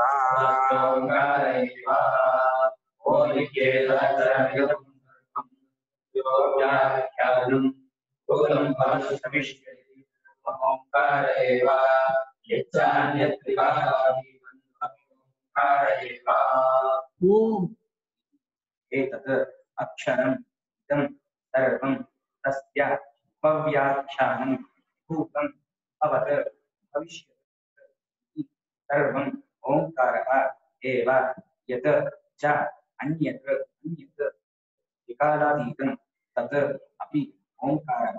ಓಂ एतत् अक्षरम् इदं सर्वं तस्य उपव्याख्यानं भूतम् अवत् भविष्यति सर्वम् ओङ्कारः एव यत् च अन्यत् अन्यत् विकारातीतं तत् अपि ओङ्कारः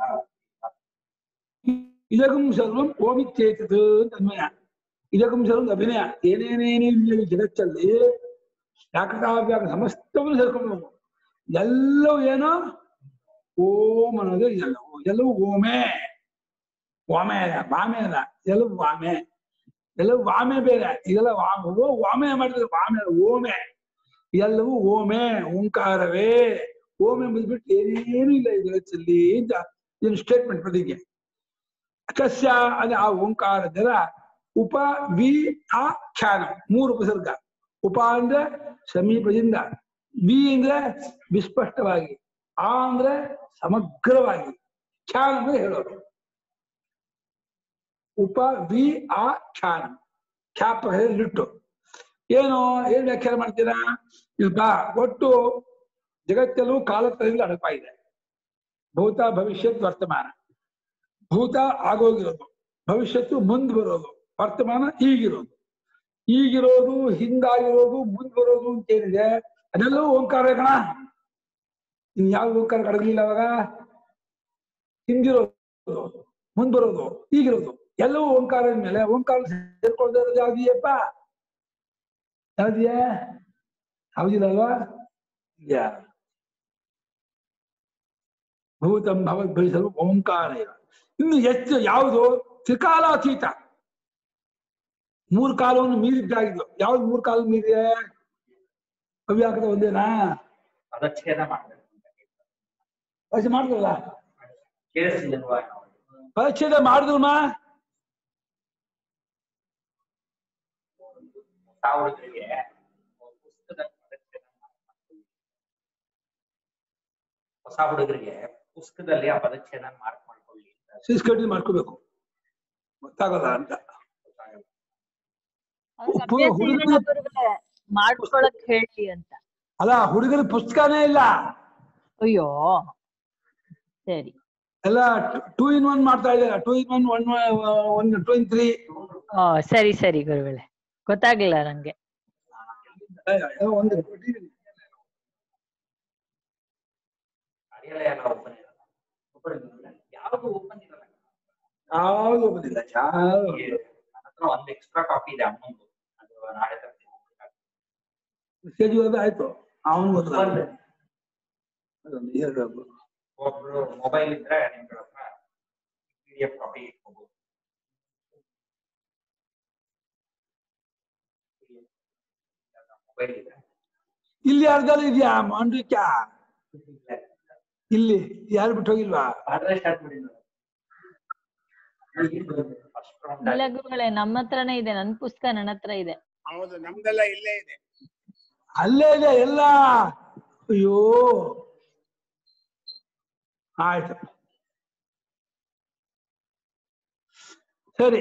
ಇದಗಂ ಸರ್ವಂ ಓಮಿತ್ಯೇತದ್ ಅಂತ ಅನ್ವಯ ಇದಗಂ ಸರ್ವಂ ಅಭಿನಯ ಏನೇನೇನೇ ಜಗತ್ತಲ್ಲಿ ವ್ಯಾಕೃತಾವ್ಯಾಕ ಸಮಸ್ತವನ್ನು ಸೇರ್ಕೊಂಡು ಎಲ್ಲವೂ ಏನೋ ಓಂ ಅನ್ನೋದು ಎಲ್ಲವೂ ಎಲ್ಲವೂ ಓಮೆ ವಾಮೆ ಅಲ್ಲ ವಾಮೆ ಅಲ್ಲ ಎಲ್ಲವೂ ವಾಮೆ ಎಲ್ಲವೂ ವಾಮೆ ಬೇರೆ ಇದೆಲ್ಲ ವಾಮ ಓ ವಾಮೆ ಮಾಡಿದ್ರೆ ವಾಮೆ ಅಲ್ಲ ಓಮೆ ಎಲ್ಲವೂ ಓಮೆ ಓಂಕಾರವೇ ಓಂ ಎಂಬುದು ಬಿಟ್ಟು ಏನೇನೂ ಇಲ್ಲ ಈ ಜಗತ್ತಲ್ಲಿ ಅಂತ ಇದನ್ನು ಸ್ಟೇಟ್ಮೆಂಟ್ ಪ್ರತಿಜ್ಞೆ ಕಸ್ಯ ಅಂದ್ರೆ ಆ ಓಂಕಾರದರ ಉಪ ವಿ ಆ ಖ್ಯಾನ ಮೂರು ಉಪಸರ್ಗ ಉಪ ಅಂದ್ರೆ ಸಮೀಪದಿಂದ ವಿ ಅಂದ್ರೆ ವಿಸ್ಪಷ್ಟವಾಗಿ ಆ ಅಂದ್ರೆ ಸಮಗ್ರವಾಗಿ ಖ್ಯಾನ ಅಂದ್ರೆ ಹೇಳೋದು ಉಪ ವಿ ಆ ಖ್ಯಾನ ಖ್ಯಾಪ ಹೇಳಿಟ್ಟು ಏನು ಏನ್ ವ್ಯಾಖ್ಯಾನ ಮಾಡ್ತೀರಾ ಇಲ್ಪ ಒಟ್ಟು ಜಗತ್ತೆಲ್ಲವೂ ಕಾಲತ್ರಯದಲ್ಲಿ ಅಡಪಾಗಿದೆ ಭೂತ ಭವಿಷ್ಯತ್ ವರ್ತಮಾನ ಭೂತ ಆಗೋಗಿರೋದು ಭವಿಷ್ಯತ್ತು ಮುಂದ್ ಬರೋದು ವರ್ತಮಾನ ಈಗಿರೋದು ಈಗಿರೋದು ಹಿಂದಾಗಿರೋದು ಮುಂದ್ ಬರೋದು ಅಂತ ಏನಿದೆ ಅದೆಲ್ಲವೂ ಓಂಕಾರ ಕಣ ಇನ್ ಯಾವ ಓಂಕಾರ ಕಡಗಲಿಲ್ಲ ಅವಾಗ ಹಿಂದಿರೋದು ಮುಂದ್ ಬರೋದು ಈಗಿರೋದು ಎಲ್ಲವೂ ಓಂಕಾರದ ಮೇಲೆ ಓಂಕಾರ ಸೇರ್ಕೊಳ್ತಾ ಇರೋದು ಯಾವ್ದಿಯಪ್ಪ ಯಾವ್ದಿಯಾ ಹೌದಿಲ್ಲಲ್ವಾ ಯಾ ಭೂತಂ ಭವದ್ ಭವಿಸಲು ಓಂಕಾರ ಇವ ಇನ್ನು ಹೆಚ್ಚು ಯಾವುದು ತ್ರಿಕಾಲಾತೀತ ಮೂರ್ ಕಾಲವನ್ನು ಮೀರಿದ್ದಾಗಿದ್ದು ಯಾವ್ದು ಮೂರ್ ಕಾಲ ಮೀರಿದೆ ಅವ್ಯಾಕದ ಒಂದೇನಾ ಪದಚ್ಛೇದ ಮಾಡ್ಬೇಕು ಪರೀಕ್ಷೆ ಮಾಡಿದ್ರಲ್ಲ ಕೇಳಿಸ್ತಿಲ್ವಾ ಪರೀಕ್ಷೆ ಮಾಡಿದ್ರಮ್ಮ ಹೊಸ ಹುಡುಗರಿಗೆ ಪುಸ್ತಕದ ಪದಚ್ಛೇದ ಮಾಡ್ಕೊಳ್ಳಿ. ಹೊಸ ಹುಡುಗರಿಗೆ ಪುಸ್ತಕದಲ್ಲಿ ಆ ಪದಚ್ಛೇದ ಮಾರ್ಕ್ ಮಾಡ್ಕೊಳ್ಳಿ ಅಂತ ಸಿಸ್ಕಟ್ಟಿ ಮಾಡ್ಕೋಬೇಕು ಗೊತ್ತಾಗಲ್ಲ ಅಂತ ಗೊತ್ತಾಗಲ್ಲ. ಅವ್ರಿಗೆ ಪುನಃ ಅಭ್ಯಾಸ ಹುಡುಗರು- ಇರಲ್ಲ ಗುರುಗಳೇ ಮಾಡ್ಕೊಳಕ್ ಹೇಳಿ ಅಂತ ಅಲ್ಲ ಹುಡುಗರ ಪುಸ್ತಕನೇ ಇಲ್ಲ ಅಯ್ಯೋ ಸರಿ ಎಲ್ಲ ಟೂ ಇನ್ ಒನ್ ಮಾಡ್ತಾ ಇದ್ದಾರೆ two in one one one two in three ಓ ಸರಿ ಸರಿ ಗುರುಗಳೇ ಗೊತ್ತಾಗ್ಲಿಲ್ಲ ನಂಗೆ ಒಂದು ಕಾರ್ಯಾಲಯ ಎಲ್ಲ ಓಪನ್ ಇರಲ್ಲ Open ಇರಲ್ಲ. ಯಾವ್ದು ಓಪನ್ ಇರಲ್ಲ ಯಾವುದು ಬಂದಿಲ್ಲ ಯಾವ್ದು ಈ ನನ್ನ ಹತ್ರ ಒಂದ್ ಎಕ್ಸ್ಟ್ರಾ ಕಾಪಿ ಇದೆ ಅಮ್ಮಂದು ಅದು ನಾಳೆ ತರ್ತೀನಿ ಮೆಸೇಜ್ ಬರೋದು ಆಯ್ತು ಅವನು ಬಂದೆ. ಗೊತ್ತಾಗ ಒಬ್ರು ಮೊಬೈಲ್ ಇದ್ರೆ ನಿಮ್ಗಳ ಹತ್ರ ಪಿ ಡಿ ಎಫ್ ಕಾಪಿ ಇಟ್ಕೋಬಹುದು ಮೊಬೈಲ್ ಇದೆ ಇಲ್ಲಿ ಯಾರ್ದಾರು ಇದೆಯಾ ಮಾಂಡ್ರಿಕ್ಯ ಇಲ್ಲಿ ಯಾರು ಬಿಟ್ಟು ಹೋಗಿಲ್ವಾ ಆದ್ರೆ ಸ್ಟಾರ್ಟ್ ಮಾಡಿದ್ರು ಫಸ್ಟ್ ರೌಂಡ್ ಇಲ್ಲ ಗುರುಗಳೇ ನಮ್ಮ ಹತ್ರನೇ ಇದೆ ನನ್ ಪುಸ್ತಕ ನನ್ನ ಹತ್ರ ಇದೆ ಹೌದು ನಮ್ದೆಲ್ಲ ಇಲ್ಲೇ ಇದೆ ಅಲ್ಲೇ ಇದೆ ಎಲ್ಲ ಅಯ್ಯೋ ಆಯ್ತು ಸರಿ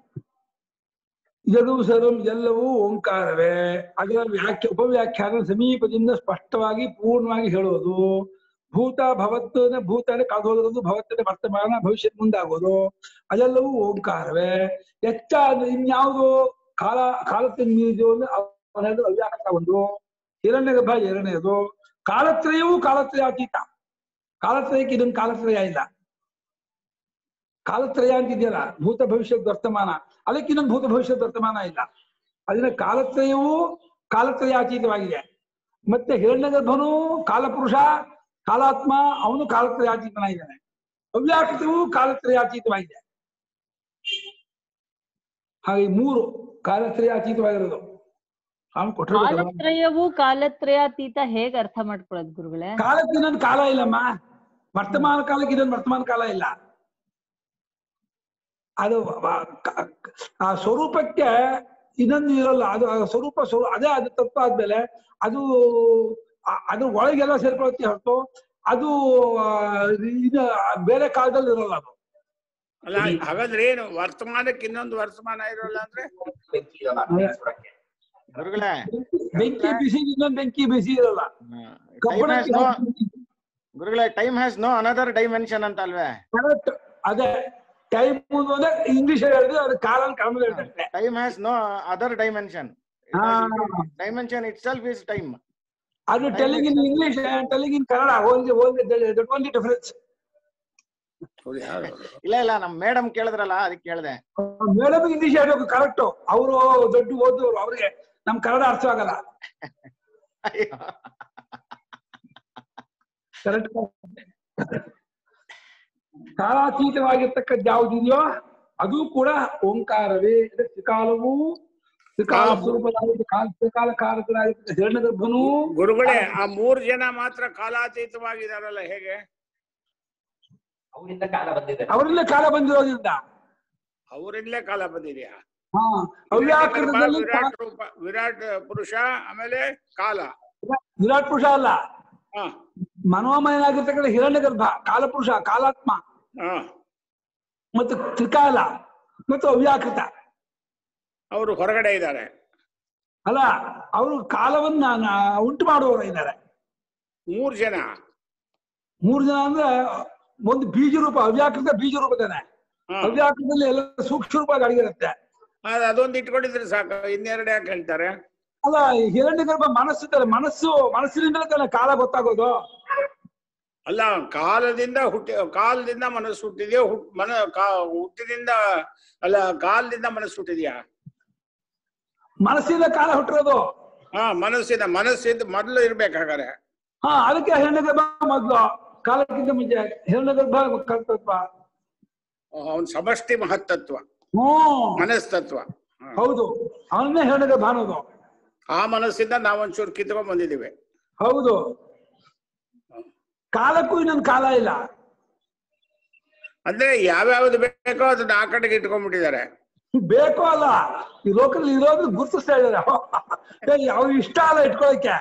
ಇದೂ ಸರ್ವಂ ಎಲ್ಲವೂ ಓಂಕಾರವೇ ಅದರ ವ್ಯಾಖ್ಯ ಉಪವ್ಯಾಖ್ಯಾನ ಸಮೀಪದಿಂದ ಸ್ಪಷ್ಟವಾಗಿ ಪೂರ್ಣವಾಗಿ ಹೇಳೋದು ಭೂತ ಭವತ್ತನ ಭೂತನೇ ಕಳೆದೋಗಿರೋದು ಭವತ್ತನೆ ವರ್ತಮಾನ ಭವಿಷ್ಯತ್ ಮುಂದಾಗೋದು ಅದೆಲ್ಲವೂ ಓಂಕಾರವೇ ಹೆಚ್ಚಾದ ಇನ್ಯಾವುದು ಕಾಲ ಕಾಲത്തിന് ಮೀರಿದೆಯೋ ಅಂದ್ರೆ ಅವನದು ಅವ್ಯಾಕೃತ ಒಂದು ಹಿರಣ್ಯ ಗರ್ಭ ಎರಡನೇದು ಕಾಲತ್ರಯವೂ ಕಾಲತ್ರಯಾತೀತ ಕಾಲತ್ರಯಕ್ಕೆ ಇದೊಂದು ಕಾಲತ್ರಯ ಇಲ್ಲ ಕಾಲತ್ರಯ ಅಂತಿದೆಯಲ್ಲ ಭೂತ ಭವಿಷ್ಯದ ವರ್ತಮಾನ ಅದಕ್ಕೆ ಇನ್ನೊಂದು ಭೂತ ಭವಿಷ್ಯದ ವರ್ತಮಾನ ಇಲ್ಲ ಅದನ್ನ ಕಾಲತ್ರಯವೂ ಕಾಲತ್ರಯಾತೀತವಾಗಿದೆ ಮತ್ತೆ ಹಿರಣ್ಯ ಗರ್ಭನು ಕಾಲಪುರುಷ ಕಾಲಾತ್ಮ ಅವನು ಕಾಲತ್ರಯಾತೀತನಾಗಿದ್ದಾನೆ ಅವ್ಯಾಕೃತವೂ ಕಾಲತ್ರಯಾತೀತವಾಗಿದೆ ಹಾಗೆ ಈ ಮೂರು ಕಾಲತ್ರಯಾತೀತವಾಗಿರೋದು ಅವನು ಕೊಟ್ಟಿರ್ಬೇಕಲ್ಲ ಕಾಲತ್ರಯವೂ ಕಾಲತ್ರಯಾತೀತ ಹೇಗ್ ಅರ್ಥ ಮಾಡ್ಕೊಳ್ಳೋದು ಗುರುಗಳೇ ಕಾಲಕ್ಕೆ ಇನ್ನೊಂದು ಕಾಲ ಇಲ್ಲಮ್ಮ ವರ್ತಮಾನ ಕಾಲಕ್ಕೆ ಇದೊಂದು ವರ್ತಮಾನ ಕಾಲ ಇಲ್ಲ ಅದು ವ- ಕ- ಆ ಸ್ವರೂಪಕ್ಕೆ ಇನ್ನೊಂದು ಇರಲ್ಲ ಅದು ಆ ಸ್ವರೂಪ ಸ್ವರೂ ಅದೇ ಅದು ತತ್ವ ಆದ್ಮೇಲೆ ಅದು ಆ- ಅದ್ರ ಒಳಗೆಲ್ಲ ಸೇರ್ಕೊಳತ್ತೆ ಹೊರತು ಅದು ಆ, ಇದು ಬೇರೆ ಕಾಲದಲ್ಲಿ ಇರಲ್ಲ ಅದು ಅಲ್ಲ ಹಾಗಾದ್ರೆ ಏನು ವರ್ತಮಾನಕ್ಕೆ ಇನ್ನೊಂದು ವರ್ತಮಾನ ಇರೋಲ್ಲ ಅಂದ್ರೆ ಬೆಂಕಿ ಇರಲ್ಲ ಅಗ್ನಿ ಸುಡಕ್ಕೆ. ಗುರುಗಳೇ ಬೆಂಕಿ ಬಿಸಿ ಇನ್ನೊಂದು ಬೆಂಕಿ ಬಿಸಿ ಇರಲ್ಲ ಟೈಮ್ ಹ್ಯಾಸ್ ನೋ ಕಬ್ಬಣಕ್ಕೆ ಗುರುಗಳೇ time has no another dimension ಅಂತ ಅಲ್ವೇ correct. ಅದೇ ಟೈಮ್ ಅಂದ್ರೆ ಇಂಗ್ಲಿಷ್ ಹೇಳಿದ್ರೆ ಅದು ಕಾಲ ಕಾಮಲ್ಲಿ ಹೇಳ್ತಾರೆ time has no other dimension ಹಾ. Dimension itself is time ಅದು telling in English telling in Kannada only only that only difference ಹೌದು, ಯಾರು? ಇಲ್ಲ ಇಲ್ಲ ನಮ್ ಮೇಡಮ್ ಕೇಳಿದ್ರಲ್ಲ ಅದಕ್ಕೆ ಕೇಳ್ದೆ ಮೇಡಮ್ ಇಂಗ್ಲಿಷ್ ಹೇಳಬೇಕು ಕರೆಕ್ಟ್ ಅವರು ದೊಡ್ಡ ಓದೋರು ಅವ್ರಿಗೆ ನಮ್ ಕನ್ನಡ ಅರ್ಥ ಆಗಲ್ಲ ಅಯ್ಯೋ. ಕರೆಕ್ಟ್ ಕಾಲಾತೀತವಾಗಿರ್ತಕ್ಕದ್ದು ಯಾವುದಿದೆಯೋ ಅದು ಕೂಡ ಓಂಕಾರವೇ ಇದು ತ್ರಿಕಾಲವೂ ತ್ರಿಕಾಲ ಆ- ಸ್ವರೂಪದಾಗಿದ್ದ ಕಾಲ ತ್ರಿಕಾಲ ಕಾಲಗಳಾಗಿರ್ತಕ್ಕ ಹಿರಣ್ಯಗರ್ಭನೂ ಗುರುಗಳೇ ಆ ಮೂರ್ ಜನ ಮಾತ್ರ ಕಾಲಾತೀತವಾಗಿದಾರಲ್ಲ ಹೇಗೆ ಅವರಿಂದ ಕಾಲ ಬಂದಿದೆ ಅವರಲ್ಲೇ ಕಾಲ ಬಂದಿರೋದ್ರಿಂದ ಅವರಿಂದಲೇ ಕಾಲ ಬಂದಿದ್ಯಾ ಹಾ ಅವ್ಯಾಕೃತದಲ್ಲಿ ಕಾ- ವಿರಾಟ್ ರೂಪ ವಿರಾಟ್ ಪುರುಷ ಆಮೇಲೆ ಕಾಲ ವಿರಾಟ್ ಪುರುಷ ಅಲ್ಲ ಹ ಮನೋಮಯನಾಗಿರ್ತಕ್ಕಂಥ ಹಿರಣ್ಯಗರ್ಭ ಕಾಲಪುರುಷ ಕಾಲಾತ್ಮ ಹ ಮತ್ತು ತ್ರಿಕಾಲ ಮತ್ತು ಅವ್ಯಾಕೃತ ಅವರು ಹೊರಗಡೆ ಇದ್ದಾರೆ ಅಲ್ಲ ಅವರು ಕಾಲವನ್ನ ನ- ಉಂಟು ಮಾಡುವವರು ಇದ್ದಾರೆ ಮೂರ್ ಜನ ಮೂರು ಜನ ಅಂದ್ರೆ ಒಂದು ಬೀಜ ರೂಪ ಅವ್ಯಾಕೃತ ಬೀಜ ರೂಪ ತಾನೆ ಹಾ. ಅವ್ಯಾಕೃತದಲ್ಲಿ ಎಲ್ಲ ಸೂಕ್ಷ್ಮ ರೂಪ ಅಡಗಿರುತ್ತೆ ಅದ್- ಅದೊಂದು ಇಟ್ಕೊಂಡಿದ್ರೆ ಸಾಕು ಇನ್ನೆರಡು ಯಾಕೆ ಹೇಳ್ತಾರೆ ಅಲ್ಲ ಹಿರಣ್ಯ ಗರ್ಭ ಮನಸ್ಸಿದ್ದಾರೆ ಮನಸ್ಸು ಮನಸ್ಸಿನಿಂದಲೇ ತಾನೆ ಕಾಲ ಗೊತ್ತಾಗೋದು ಅಲ್ಲ ಕಾಲದಿಂದ ಹುಟ್ಟಿ ಕಾಲದಿಂದ ಮನಸ್ಸು ಹುಟ್ಟಿದ್ಯೋ ಹುಟ್ ಮನ ಕಾ- ಹುಟ್ಟಿದಿಂದ ಅಲ್ಲ ಕಾಲದಿಂದ ಮನಸ್ಸು ಹುಟ್ಟಿದ್ಯಾ ಮನಸ್ಸಿಂದ ಕಾಲ ಹುಟ್ಟಿರೋದು ಹಾ ಮನಸ್ಸಿನ ಮನಸ್ಸಿಂದ ಮೊದಲು ಇರ್ಬೇಕಾಗಾರೆ ಹಾ ಅದಕ್ಕೆ ಹಿರಣ್ಯ ಗರ್ಭ ಮೊದ್ಲು ಕಾಲಕ್ಕಿಂತ ಮುಂಚೆ ಹಿರಣ್ಯ ಗರ್ಭ ಕರ್ತತ್ವ ಅವನ್ ಸಮಷ್ಟಿ ಮಹತ್ತತ್ವ ಹ್ಮ್ ಮನಸ್ತತ್ವ ಹಾ. ಹೌದು ಅವನ್ನೇ ಹಿರಣ್ಯ ಗರ್ಭ ಅನ್ನೋದು ಆ ಮನಸ್ಸಿಂದ ನಾವೊಂಚೂರು ಕಿತ್ಕೊಂಡ್ ಬಂದಿದೀವಿ ಹೌದು ಕಾಲಕ್ಕೂ ಇನ್ನೊಂದು ಕಾಲ ಇಲ್ಲ ಅಂದ್ರೆ ಯಾವ್ಯಾವ್ದು ಬೇಕೋ ಅದನ್ನ ಆ ಕಡೆಗೆ ಇಟ್ಕೊಂಡ್ಬಿಟ್ಟಿದ್ದಾರೆ ಬೇಕೋ ಅಲ್ಲ ಈ ಲೋಕದಲ್ಲಿ ಇರೋದು ಗುರುತಿಸ್ತಾ ಇದ್ದಾರೆ ಯಾವ ಇಷ್ಟ ಅಲ್ಲ ಇಟ್ಕೊಳಕ್ಕೆ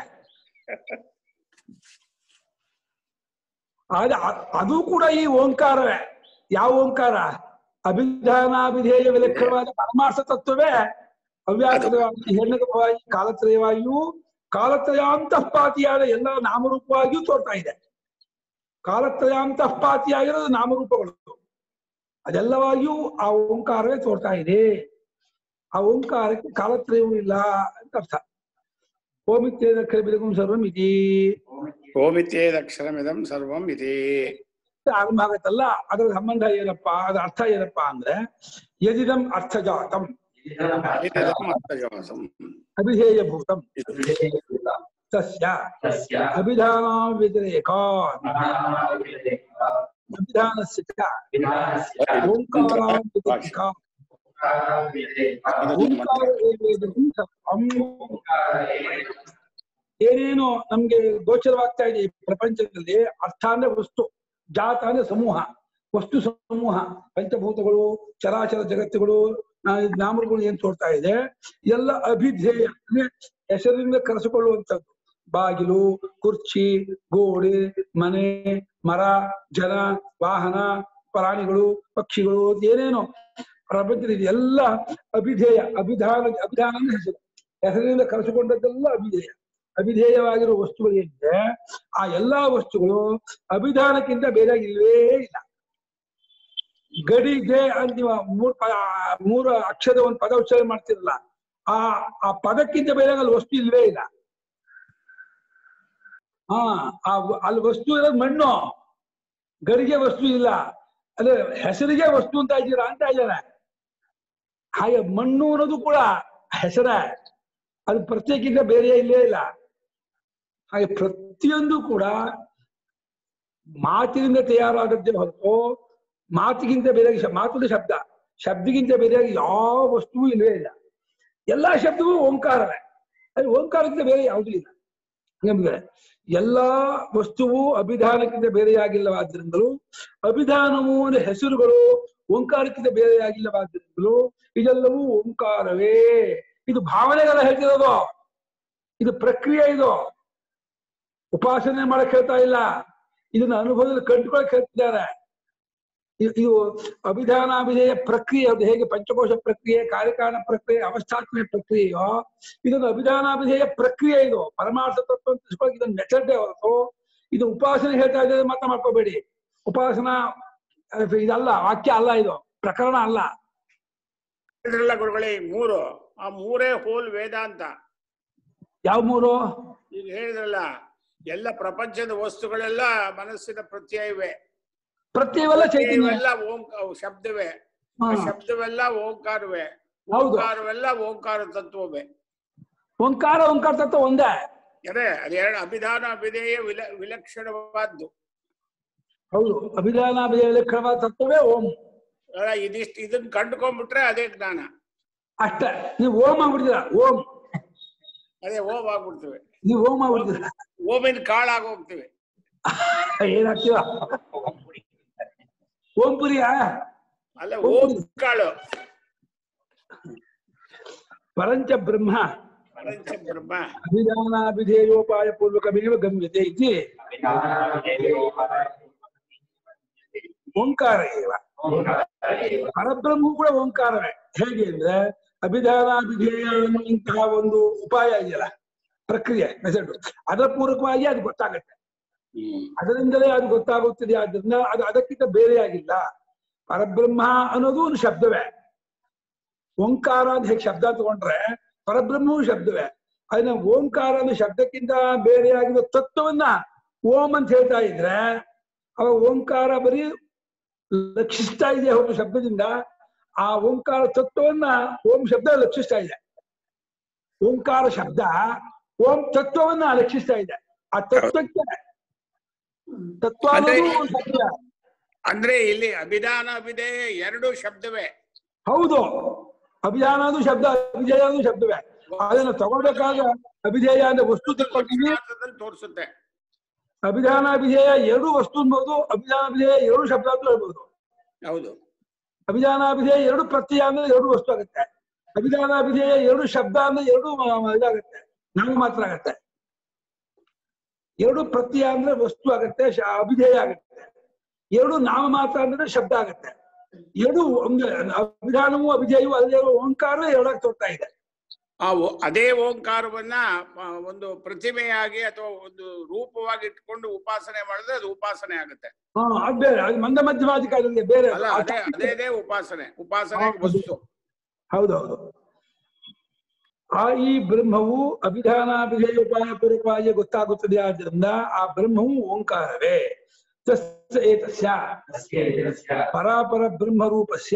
ಆದ್ರೆ ಅ- ಅದು ಕೂಡ ಈ ಓಂಕಾರವೇ ಯಾವ ಓಂಕಾರ ಅಭಿಧಾನಾಭಿಧೇಯ ವಿಲಕ್ಷಣವಾದ ಪರಮಾರ್ಥ ತತ್ವವೇ ಅವ್ಯಾಕೃತವಾಗಿ ಹೆಣ್ಣಗವಾಗಿ ಕಾಲತ್ರಯವಾಗಿಯೂ ಕಾಲತ್ರಯಾಂತಃಪಾತಿಯಾದ ಎಲ್ಲ ನಾಮರೂಪವಾಗಿಯೂ ತೋರ್ತಾ ಇದೆ ಕಾಲತ್ರಯಾಂತಃಪಾತಿಯಾಗಿರೋದು ನಾಮರೂಪಗಳು ಅದೆಲ್ಲವಾಗಿಯೂ ಆ ಓಂಕಾರವೇ ತೋರ್ತಾ ಇದೆ ಆ ಓಂಕಾರಕ್ಕೆ ಕಾಲತ್ರಯವೂ ಇಲ್ಲ ಅಂತ ಅರ್ಥ ಓಮಿತ್ಯೇದ ಬಿಲಗುಂ ಸರ್ವಂ ಇತಿ ಓಮಿತ್ಯೇದಕ್ಷರಮಿದಂ ಸರ್ವಂ ಇದೆ ಆರಂಭ ಆಗತ್ತಲ್ಲ ಅದರ ಸಂಬಂಧ ಏನಪ್ಪಾ ಅದರ ಅರ್ಥ ಏನಪ್ಪಾ ಅಂದ್ರೆ ಯದಿದಂ ಅರ್ಥಜಾತಂ ಅರ್ಥಜಾಸಂ ಅಭಿಧೇಯಭೂತಂ ತಸ್ಯ ಅಭಿಧಾನ ವ್ಯತಿರೇಕ ಅಭಿಧಾನಸ್ಯ ಚ ಓಂಕಾರ ವ್ಯತಿರೇಕ ಓಂಕಾರ ಏವೇದಂ ಸರ್ವಂ. ಏನೇನು ನಮ್ಗೆ ಗೋಚರವಾಗ್ತಾ ಇದೆ ಈ ಪ್ರಪಂಚದಲ್ಲಿ ಅರ್ಥ ಅಂದ್ರೆ ವಸ್ತು ಜಾತ ಅಂದ್ರೆ ಸಮೂಹ ವಸ್ತು ಸಮೂಹ ಪಂಚಭೂತಗಳು ಚರಾಚರ ಜಗತ್ತುಗಳು ಆ, ಈ ನಾಮಗಳು ಏನ್ ತೋರ್ತಾ ಇದೆ ಎಲ್ಲ ಅಭಿಧೇಯ ಅಂದ್ರೆ ಹೆಸರಿಂದ ಕರೆಸಿಕೊಳ್ಳುವಂಥದ್ದು ಬಾಗಿಲು ಕುರ್ಚಿ ಗೋಡೆ ಮನೆ ಮರ ಜನ ವಾಹನ ಪ್ರಾಣಿಗಳು ಪಕ್ಷಿಗಳು ಏನೇನೋ ಪ್ರಪಂಚದಲ್ಲಿ ಎಲ್ಲ ಅಭಿಧೇಯ ಅಭಿಧಾನ ಅಭಿಧಾನ ಅಂದ್ರೆ ಹೆಸರು ಹೆಸರಿನಿಂದ ಕರೆಸಿಕೊಂಡದ್ದೆಲ್ಲ ಅಭಿಧೇಯ ಅಭಿಧೇಯವಾಗಿರುವ ವಸ್ತುಗಳು ಏನಿದೆ ಆ ಎಲ್ಲಾ ವಸ್ತುಗಳು ಅಭಿಧಾನಕ್ಕಿಂತ ಬೇರೆ ಇಲ್ವೇ ಇಲ್ಲ ಗಡಿಗೆ ಅಂತ ನೀವು ಮೂರ್ ಪ ಮೂರು ಅಕ್ಷರದ ಒಂದು ಪದ ಉಚ್ಚಾರ ಮಾಡ್ತಿರಲ್ಲ ಆ ಆ ಪದಕ್ಕಿಂತ ಬೇರೆ ಅಲ್ಲಿ ವಸ್ತು ಇಲ್ವೇ ಇಲ್ಲ ಹಾ ಆ ವ- ಅಲ್ಲಿ ವಸ್ತು ಇರೋದು ಮಣ್ಣು ಗಡಿಗೆ ವಸ್ತು ಇಲ್ಲ ಅದೇ ಹೆಸರಿಗೆ ವಸ್ತು ಅಂತ ಇದ್ದೀರಾ ಅಂತ ಇದ್ದಾರೆ ಹಾಗೆ ಮಣ್ಣು ಅನ್ನೋದು ಕೂಡ ಹೆಸರೇ ಅದು ಪ್ರತ್ಯೇಕಿಂತ ಬೇರೆ ಇಲ್ಲೇ ಇಲ್ಲ ಹಾಗೆ ಪ್ರತಿಯೊಂದು ಕೂಡ ಮಾತಿನಿಂದ ತಯಾರಾದದ್ದೇ ಹೊರತು ಮಾತಿಗಿಂತ ಬೇರೆಯಾಗಿ ಶ- ಮಾತು ಅಂದ್ರೆ ಶಬ್ದ ಶಬ್ದಗಿಂತ ಬೇರೆಯಾಗಿ ಯಾವ ವಸ್ತುವು ಇಲ್ಲವೇ ಇಲ್ಲ ಎಲ್ಲಾ ಶಬ್ದವೂ ಓಂಕಾರವೇ ಅದು ಓಂಕಾರಕ್ಕಿಂತ ಬೇರೆ ಯಾವುದೂ ಇಲ್ಲ ನಮ್ಗೆ ಎಲ್ಲಾ ವಸ್ತುವು ಅಭಿಧಾನಕ್ಕಿಂತ ಬೇರೆಯಾಗಿಲ್ಲವಾದ್ರಿಂದಲೂ ಅಭಿಧಾನವು ಅಂದ್ರೆ ಹೆಸರುಗಳು ಓಂಕಾರಕ್ಕಿಂತ ಬೇರೆಯಾಗಿಲ್ಲವಾದ್ರಿಂದಲೂ ಇದೆಲ್ಲವೂ ಓಂಕಾರವೇ ಇದು ಭಾವನೆಗಳ ಹೇಳ್ತಿರೋದು ಇದು ಪ್ರಕ್ರಿಯೆ ಇದು ಉಪಾಸನೆ ಮಾಡಕ್ ಹೇಳ್ತಾ ಇಲ್ಲ ಇದನ್ನ ಅನುಭವದಲ್ಲಿ ಕಂಡುಕೊಳಕ್ ಹೇಳ್ತಿದ್ದಾರೆ ಇ- ಇದು ಅಭಿಧಾನಾಭಿಧೇಯ ಪ್ರಕ್ರಿಯೆ ಅದು ಹೇಗೆ ಪಂಚಕೋಶ ಪ್ರಕ್ರಿಯೆ ಕಾರ್ಯಕಾರಣ ಪ್ರಕ್ರಿಯೆ ಅವಸ್ಥಾತ್ಮಕ ಪ್ರಕ್ರಿಯೆಯೋ ಇದೊಂದು ಅಭಿಧಾನಾಭಿಧೇಯ ಪ್ರಕ್ರಿಯೆ ಇದು ಪರಮಾರ್ಥ ತತ್ವ ಅಂತ ತಿಳ್ಕೊಳಕ್ ಇದೊಂದು ಮೆಥಡ್ ಹೊರತು ಇದು ಉಪಾಸನೆ ಹೇಳ್ತಾ ಇದ್ದಾರೆ ಮಾತ್ರ ಮಾಡ್ಕೋಬೇಡಿ ಉಪಾಸನಾ ಅಹ್, ಇದಲ್ಲ ವಾಕ್ಯ ಅಲ್ಲ ಇದು ಪ್ರಕರಣ ಅಲ್ಲ ಇದ್ರಲ್ಲ ಗುರುಗಳೇ ಈ ಮೂರು ಆ ಮೂರೇ ಹೋಲ್ ವೇದಾಂತ ಯಾವ ಮೂರು ಈಗ ಹೇಳಿದ್ರಲ್ಲ ಎಲ್ಲ ಪ್ರಪಂಚದ ವಸ್ತುಗಳೆಲ್ಲ ಮನಸ್ಸಿನ ಪ್ರತ್ಯಯ ಇವೆ ಪ್ರತ್ಯೇಕವಲ್ಲ ಚೈತನ್ಯ ಇವೆಲ್ಲ ಓಂ ಅವು ಶಬ್ದವೇ ಆ ಹಾ, ಶಬ್ದವೆಲ್ಲ ಓಂಕಾರವೇ ಹೌದು ಓಂಕಾರವೆಲ್ಲ ಓಂಕಾರ ತತ್ವವೇ ಓಂಕಾರ ಓಂಕಾರ ತತ್ವ ಒಂದೇ ಅದೇ ಅದೆರಡು ಅಭಿಧಾನ ಅಭಿಧೇಯ ವಿಲ ವಿಲಕ್ಷಣವಾದ್ದು ಹೌದು ಅಭಿಧಾನಾಭಿಧೇಯ ವಿಲಕ್ಷಣವಾದ ತತ್ವವೇ ಓಂ ಅಲ್ಲ ಇದಿಷ್ಟು ಇದನ್ನ ಕಂಡುಕೊಂಡ್ಬಿಟ್ರೆ ಅದೇ ಜ್ಞಾನ ಅಷ್ಟೇ ನೀವು ಓಂ ಆಗ್ಬಿಡ್ತೀರ ಓಂ ಅದೇ ಓಂ ಆಗ್ಬಿಡ್ತೇವೆ ನೀವು ಓಂ ಆಗ್ಬಿಡ್ತೀರ ಓಮಿನ ಕಾಳಾಗಿ ಹೋಗ್ತೇವೆ ಏನಾಗ್ತೀವ ಓಂ ಪುರಿಯಾ ಅಲ್ಲ ಓಂ ಕಾಳು ಪರಂಚ ಬ್ರಹ್ಮ ಪರಂಚ ಬ್ರಹ್ಮ ಅಭಿಧಾನಾಭಿಧೇಯೋಪಾಯ ಪೂರ್ವಕಮೇವ ಗಮ್ಯತೆ ಇತಿ ಓಂಕಾರ ಏವ ಪರಬ್ರಹ್ಮವು ಕೂಡ ಓಂಕಾರವೇ ಹೇಗೆ ಅಂದ್ರೆ ಅಭಿಧಾನ ವಿಧೇಯ ಅನ್ನುವಂತಹ ಒಂದು ಉಪಾಯ ಇದೆಯಲ್ಲ ಪ್ರಕ್ರಿಯೆ ಮೆಥಡ್ ಅದರ ಪೂರ್ವಕವಾಗಿ ಅದು ಗೊತ್ತಾಗತ್ತೆ ಅದರಿಂದಲೇ ಅದು ಗೊತ್ತಾಗುತ್ತದೆ ಆದ್ರಿಂದ ಅದು ಅದಕ್ಕಿಂತ ಬೇರೆಯಾಗಿಲ್ಲ ಪರಬ್ರಹ್ಮ ಅನ್ನೋದು ಒಂದು ಶಬ್ದವೇ ಓಂಕಾರ ಅಂತ ಹೇಗೆ ಶಬ್ದ ತಗೊಂಡ್ರೆ ಪರಬ್ರಹ್ಮವೂ ಶಬ್ದವೇ ಅದನ್ನ ಓಂಕಾರ ಅನ್ನೋ ಶಬ್ದಕ್ಕಿಂತ ಬೇರೆಯಾಗಿರೋ ತತ್ವವನ್ನ ಓಂ ಅಂತ ಹೇಳ್ತಾ ಇದ್ರೆ ಅವ ಓಂಕಾರ ಬರೀ ಲಕ್ಷಿಸ್ತಾ ಇದೆ ಹೊರತು ಶಬ್ದದಿಂದ ಆ ಓಂಕಾರ ತತ್ವವನ್ನ ಓಂ ಶಬ್ದ ಲಕ್ಷಿಸ್ತಾ ಇದೆ ಓಂಕಾರ ಶಬ್ದ ಓಂ ತತ್ವವನ್ನ ಲಕ್ಷಿಸ್ತಾ ಇದೆ ಆ ತತ್ವಕ್ಕೆ ತತ್ವ ಅನ್ನೋದು ಒಂದು ಶಬ್ದ. ಅಂದ್ರೆ ಇಲ್ಲಿ ಅಭಿಧಾನ ಅಭಿಧೇಯ ಎರಡು ಶಬ್ದವೇ ಹೌದು ಅಭಿಧಾನ ಅದು ಶಬ್ದ ಅಭಿಜಯ ಅದು ಶಬ್ದವೇ ಅದನ್ನ ತಗೊಳ್ಬೇಕಾದ್ರೆ ಅಭಿಧೇಯ ಅಂದ್ರೆ ವಸ್ತು ತಗೊಳ್ತೀವಿ ಅರ್ಥದಲ್ಲಿ ತೋರಿಸುತ್ತೆ ಅಭಿಧಾನ ಅಭಿಧೇಯ ಎರಡು ವಸ್ತು ಅನ್ಬೋದು ಅಭಿಧಾನ ಅಭಿಧೇಯ ಎರಡು ಶಬ್ದ ಅಂತ ಹೇಳ್ಬೋದು ಹೌದು ಅಭಿಧಾನ ಅಭಿಧೇಯ ಎರಡು ಪ್ರತ್ಯಯ ಅಂದ್ರೆ ಎರಡು ವಸ್ತು ಆಗುತ್ತೆ ಅಭಿಧಾನ ಅಭಿಧೇಯ ಎರಡು ಶಬ್ದ ಅಂದ್ರೆ ಎರಡು ಮ- ಮ- ಇದಾಗುತ್ತೆ ನಾಮ ಮಾತ್ರ ಆಗತ್ತೆ ಎರಡು ಪ್ರತ್ಯಯ ಅಂದ್ರೆ ವಸ್ತು ಆಗತ್ತೆ ಶ- ಅಭಿಧೇಯ ಆಗತ್ತೆ ಎರಡು ನಾಮ ಮಾತ್ರ ಅಂದ್ರೆ ಶಬ್ದ ಆಗತ್ತೆ ಎರಡು ಒಂದು ಅಭಿಧಾನವೂ ಅಭಿಧೇಯವು ಅದೇ ಓಂಕಾರ ಎರಡಾಗಿ ತೋರ್ತಾ ಇದೆ ಆ ಓ- ಅದೇ ಓಂಕಾರವನ್ನ ಆ, ಒಂದು ಪ್ರತಿಮೆಯಾಗಿ ಅಥವಾ ಒಂದು ರೂಪವಾಗಿ ಇಟ್ಕೊಂಡು ಉಪಾಸನೆ ಮಾಡಿದ್ರೆ ಅದು ಉಪಾಸನೆ ಆಗುತ್ತೆ ಹಾ ಅದ್ ಬೇರೆ ಅದು ಮಂದ ಮಧ್ಯಮಾಧಿಕಾರದಲ್ಲಿ ಬೇರೆ ಅದು. ಅಲ್ಲ ಆ ಅದೇ ಅದೇದೇ ಉಪಾಸನೆ ಉಪಾಸನೆ ಹೌದು. ವಸ್ತು ಹೌದೌದು ಆ ಈ ಬ್ರಹ್ಮವು ಅಭಿಧಾನಾಭಿಧೇಯ ಉಪಾಯ ಪೂರ್ವಕವಾಗಿ ಗೊತ್ತಾಗುತ್ತದೆ ಆದ್ದರಿಂದ ಆ ಬ್ರಹ್ಮವು ಓಂಕಾರವೇ ತಸ್ಯ ಏತಸ್ಯ ಪರಾಪರ ಬ್ರಹ್ಮರೂಪಸ್ಯ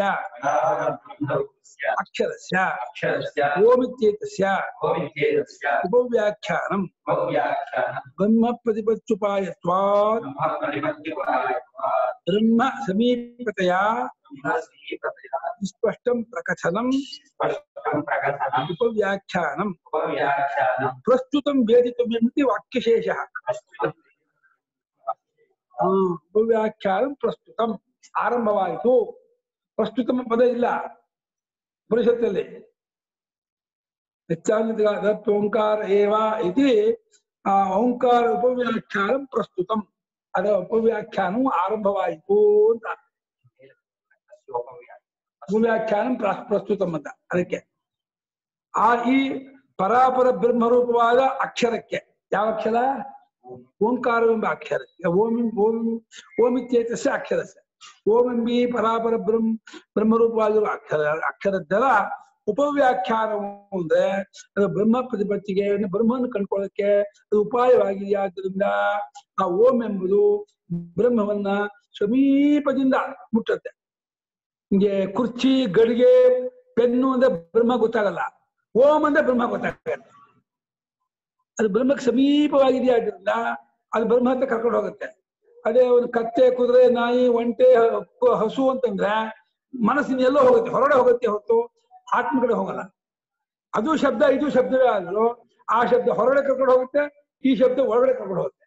ಅಕ್ಷರಸ್ಯ ಓಮಿತ್ಯೇತಸ್ಯ ಉಪವ್ಯಾಖ್ಯಾನಂ ಬ್ರಹ್ಮ ಪ್ರತಿಪತ್ಯುಪಾಯತ್ವಾತ್ ಬ್ರಹ್ಮ ಸಮೀಪತೆಯ ಸ್ಪಷ್ಟಂ ಪ್ರಕಥನಂ ಉಪವ್ಯಾಖ್ಯಾನಂ ಪ್ರಸ್ತುತಂ ವೇದಿತವ್ಯಮಿತಿ ವಾಕ್ಯಶೇಷಃ ಆ, ಉಪವ್ಯಾಖ್ಯಾನಂ ಪ್ರಸ್ತುತಂ ಆರಂಭವಾಯಿತು ಪ್ರಸ್ತುತಂ ಪದ ಇಲ್ಲ ಪರಿಷತ್ತಲ್ಲಿ ಹೆಚ್ಚಾನ್ಯದ ಓಂಕಾರ ಏವ ಇತಿ ಆ ಓಂಕಾರ ಉಪವ್ಯಾಖ್ಯಾನಂ ಪ್ರಸ್ತುತಂ ಅದರ ಉಪವ್ಯಾಖ್ಯಾನವು ಆರಂಭವಾಯಿತು ಅಂತ ಉಪವ್ಯಾಖ್ಯಾನಂ ಪ್ರ- ಪ್ರಸ್ತುತಂ ಅಂತ ಅದಕ್ಕೆ ಆ ಈ ಪರಾಪರ ಬ್ರಹ್ಮರೂಪವಾದ ಅಕ್ಷರಕ್ಕೆ ಯಾವ ಅಕ್ಷರ ಓಂಕಾರವೆಂಬ ಅಕ್ಷರಕ್ಕೆ ಓಂ ಓಂ ಓಮಿತ್ಯೇತಸ್ಯ ಅಕ್ಷರಸ್ಯ ಓಮೆಂಬಿ ಪರಾಪರ ಬ್ರಹ್ಮ ಬ್ರಹ್ಮರೂಪವಾಗಿರುವ ಅಕ್ಷರ ಅಕ್ಷರದ್ದರ ಉಪವ್ಯಾಖ್ಯಾನವು ಅಂದ್ರೆ ಅದು ಬ್ರಹ್ಮ ಪ್ರತಿಪತ್ತಿಗೆ ಅಂದ್ರೆ ಬ್ರಹ್ಮವನ್ನು ಕಂಡ್ಕೊಳ್ಳೋಕೆ ಅದು ಉಪಾಯವಾಗಿದೆ ಆದ್ದರಿಂದ ಆ ಓಂ ಎಂಬುದು ಬ್ರಹ್ಮವನ್ನ ಸಮೀಪದಿಂದ ಮುಟ್ಟುತ್ತೆ ಹಿಂಗೆ ಕುರ್ಚಿ ಗಡಿಗೆ ಪೆನ್ನು ಅಂದ್ರೆ ಬ್ರಹ್ಮ ಗೊತ್ತಾಗಲ್ಲ ಓಂ ಅಂದ್ರೆ ಬ್ರಹ್ಮ ಗೊತ್ತಾಗಲ್ಲ ಅದು ಬ್ರಹ್ಮಕ್ಕೆ ಸಮೀಪವಾಗಿದೆಯಾ ಆದ್ದರಿಂದ ಅದು ಬ್ರಹ್ಮ ಹತ್ರ ಕರ್ಕೊಂಡು ಹೋಗುತ್ತೆ ಅದೇ ಒಂದು ಕತ್ತೆ ಕುದುರೆ ನಾಯಿ ಒಂಟೆ ಹ- ಹಸು ಅಂತಂದ್ರೆ ಮನಸ್ಸಿನ ಎಲ್ಲೋ ಹೋಗುತ್ತೆ ಹೊರಗಡೆ ಹೋಗುತ್ತೆ ಹೊರತು ಆತ್ಮ ಕಡೆ ಹೋಗಲ್ಲ ಅದು ಶಬ್ದ ಇದು ಶಬ್ದವೇ ಆದ್ರೂ ಆ ಶಬ್ದ ಹೊರಗಡೆ ಕರ್ಕೊಂಡು ಹೋಗುತ್ತೆ ಈ ಶಬ್ದ ಒಳಗಡೆ ಕರ್ಕೊಂಡು ಹೋಗುತ್ತೆ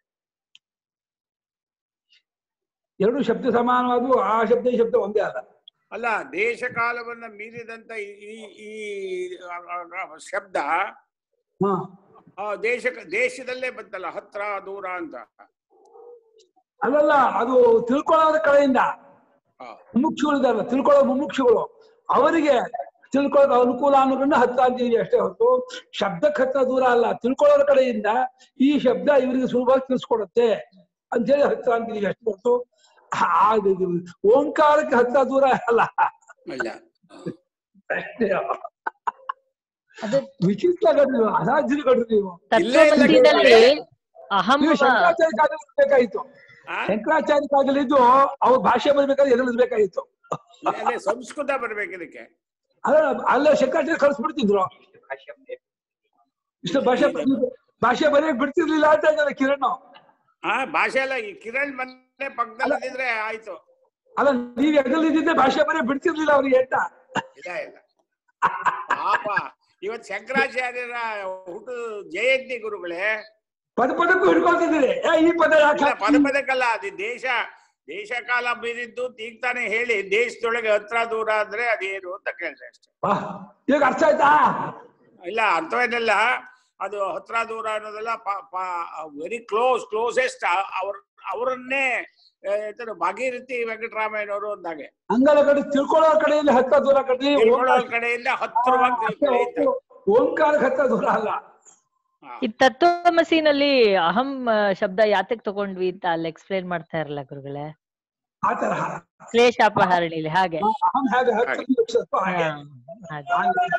ಎರಡು ಶಬ್ದ ಸಮಾನವಾದವು ಆ ಶಬ್ದ ಈ ಶಬ್ದ ಒಂದೇ ಅಲ್ಲ ಅಲ್ಲ ದೇಶ ಕಾಲವನ್ನ ಮೀರಿದಂತ ಈ- ಈ ಈ ಆ- ಆ- ಆ ಶಬ್ದ ಹಾ ಆ ದೇಶ ದೇಶದಲ್ಲೇ ಬಂತಲ್ಲ ಹತ್ರ ದೂರ ಅಂತ ಅಲ್ಲಲ್ಲ ಅದು ತಿಳ್ಕೊಳ್ಳೋದ್ರ ಕಡೆಯಿಂದ ಆ, ಮುಮುಕ್ಷುಗಳಿದಾರಲ್ಲ ತಿಳ್ಕೊಳ್ಳೋ ಮುಮುಕ್ಷುಗಳು ಅವರಿಗೆ ತಿಳ್ಕೊಳ್ಳೋದು ಅನುಕೂಲ ಅನ್ನೋದನ್ನ ಹತ್ತ ಅಂತೀವಿ ಅಷ್ಟೇ ಹೊರತು ಶಬ್ದಕ್ಕೆ ಹತ್ತ ದೂರ ಅಲ್ಲ ತಿಳ್ಕೊಳ್ಳೋರ ಕಡೆಯಿಂದ ಈ ಶಬ್ದ ಇವರಿಗೆ ಸುಲಭವಾಗಿ ತಿಳಿಸ್ಕೊಡುತ್ತೆ ಅಂತೇಳಿ ಹತ್ತ ಅಂತೀವಿ ಅಷ್ಟೇ ಹೊರತು ಆ ಇದು- ಇದು ಓಂಕಾರಕ್ಕೆ ಹತ್ತ ದೂರ ಅಲ್ಲ ಇಲ್ಲ ಅಷ್ಟೇ ಅದು ವಿಚಿತ್ರ ಕಡ್ರಿ ನೀವು ಅಸಾಧ್ಯ ಕಡ್ರಿ ನೀವು ಇಲ್ಲ, ಇಲ್ಲ, ತತ್ವಮಸಿದಲ್ಲಿ ಅಹಂ ನೀವು ಶಂಕರಾಚಾರ್ಯ ಕಾಲದಲ್ಲಿ ಇರ್ಬೇಕಾಗಿತ್ತು ಆ? ಶಂಕರಾಚಾರ್ಯ ಕಾಲದಲ್ಲಿದ್ದು ಅವ್ರ ಭಾಷೆ ಬರ್ಬೇಕಾದ್ರೆ ಎದುರಿಸ್ಬೇಕಾಗಿತ್ತು ಅಲ್ಲೇ ಸಂಸ್ಕೃತ ಬರ್ಬೇಕು ಇದಕ್ಕೆ ಅಲ್ಲ ಅಲ್ಲ ಶಂಕರಾಚಾರ್ಯ ಕಳಿಸ್ಬಿಡ್ತಿದ್ರು ಇಷ್ಟು ಭಾಷೆ ಭಾಷೆ ಬರೆಯಕ್ ಬಿಡ್ತಿರ್ಲಿಲ್ಲ ಅಂತ ಇದ್ದಾರೆ ಕಿರಣ್ ಆ ಭಾಷೆ ಎಲ್ಲ ಈ ಕಿರಣ್ ಮನೆ ಪಕ್ಕದಲ್ಲಿ ಇದ್ರೆ ಆಯ್ತು ಅಲ್ಲ ನೀವ್ ಎಗಲಿದ್ದಿದ್ದೆ ಭಾಷೆ ಬರೆಯ ಬಿಡ್ತಿರ್ಲಿಲ್ಲ ಅವ್ರಿಗೆ ಅಂತ ಇಲ್ಲ ಇಲ್ಲ ಪಾಪ ಇವತ್ ಶಂಕರಾಚಾರ್ಯರ ಹುಟ್ಟು ಜಯಂತಿ ಗುರುಗಳೇ ಪದ ಪದಕ್ಕೂ ಹಿಡ್ಕೊಳ್ತಿದ್ದೀರಿ ಏ ಈ ಪದ ಯಾಕೆ ಇಲ್ಲ ಪದ ಪದಕ್ಕಲ್ಲ ಅದು ದೇಶ ದೇಶ ಕಾಲ ಬೀರಿದ್ದು ತೀಗ್ತಾನೆ ಹೇಳಿ ದೇಶದೊಳಗೆ ಹತ್ರ ದೂರ ಅಂದ್ರೆ ಅದೇನು ಅಂತ ಕೇಳಿದೆ ಅಷ್ಟೇ ವಾಹ್, ಇವಾಗ ಅರ್ಥ ಆಯ್ತಾ ಇಲ್ಲ ಅರ್ಥವೇನಿಲ್ಲ ಅದು ಹತ್ರ ದೂರ ಅನ್ನೋದೆಲ್ಲ ವೆರಿ ಕ್ಲೋಸ್ ಕ್ಲೋಸೆಸ್ಟ್ ಅವ್ರ ಅವರನ್ನೇ ಎಂತದು ಭಾಗೀರಥಿ ವೆಂಕಟರಾಮಯ್ಯನವರು ಅಂದಾಗೆ ಹಂಗಲ್ಲ ಕಡೆ ತಿಳ್ಕೊಳ್ಳೋ ಕಡೆಯಲ್ಲಿ ಹತ್ತ ದೂರ ಕಡೆ ತಿಳ್ಕೊಳ್ಳೋ ಕಡೆಯಿಂದ ಹತ್ತಿರವಾಗಿ ತಿಳ್ಕೊಳ್ಳಿ ಅಂತ. ಓಂಕಾರಕ್ಕೆ ಹತ್ತ ದೂರ ಅಲ್ಲ ಈ ತತ್ವಮಸಿನಲ್ಲಿ ಅಹಂ ಆ, ಶಬ್ದ ಯಾತಕ್ ತಗೊಂಡ್ವಿ ಅಂತ ಅಲ್ಲಿ ಎಕ್ಸ್ಪ್ಲೇನ್ ಮಾಡ್ತಾ ಇರಲ್ಲ ಗುರುಗಳೇ ಆ ತರಹ ಕ್ಲೇಶಾಪಹರಣಿಲಿ ಹಾಗೆ ಅಹಂ ಹೇಗೆ ಹತ್ತು ಲಕ್ಷತ್ತು ಹಾಗೆ ಹಾ, ಹಾಗೆ ಹಾಗೆ.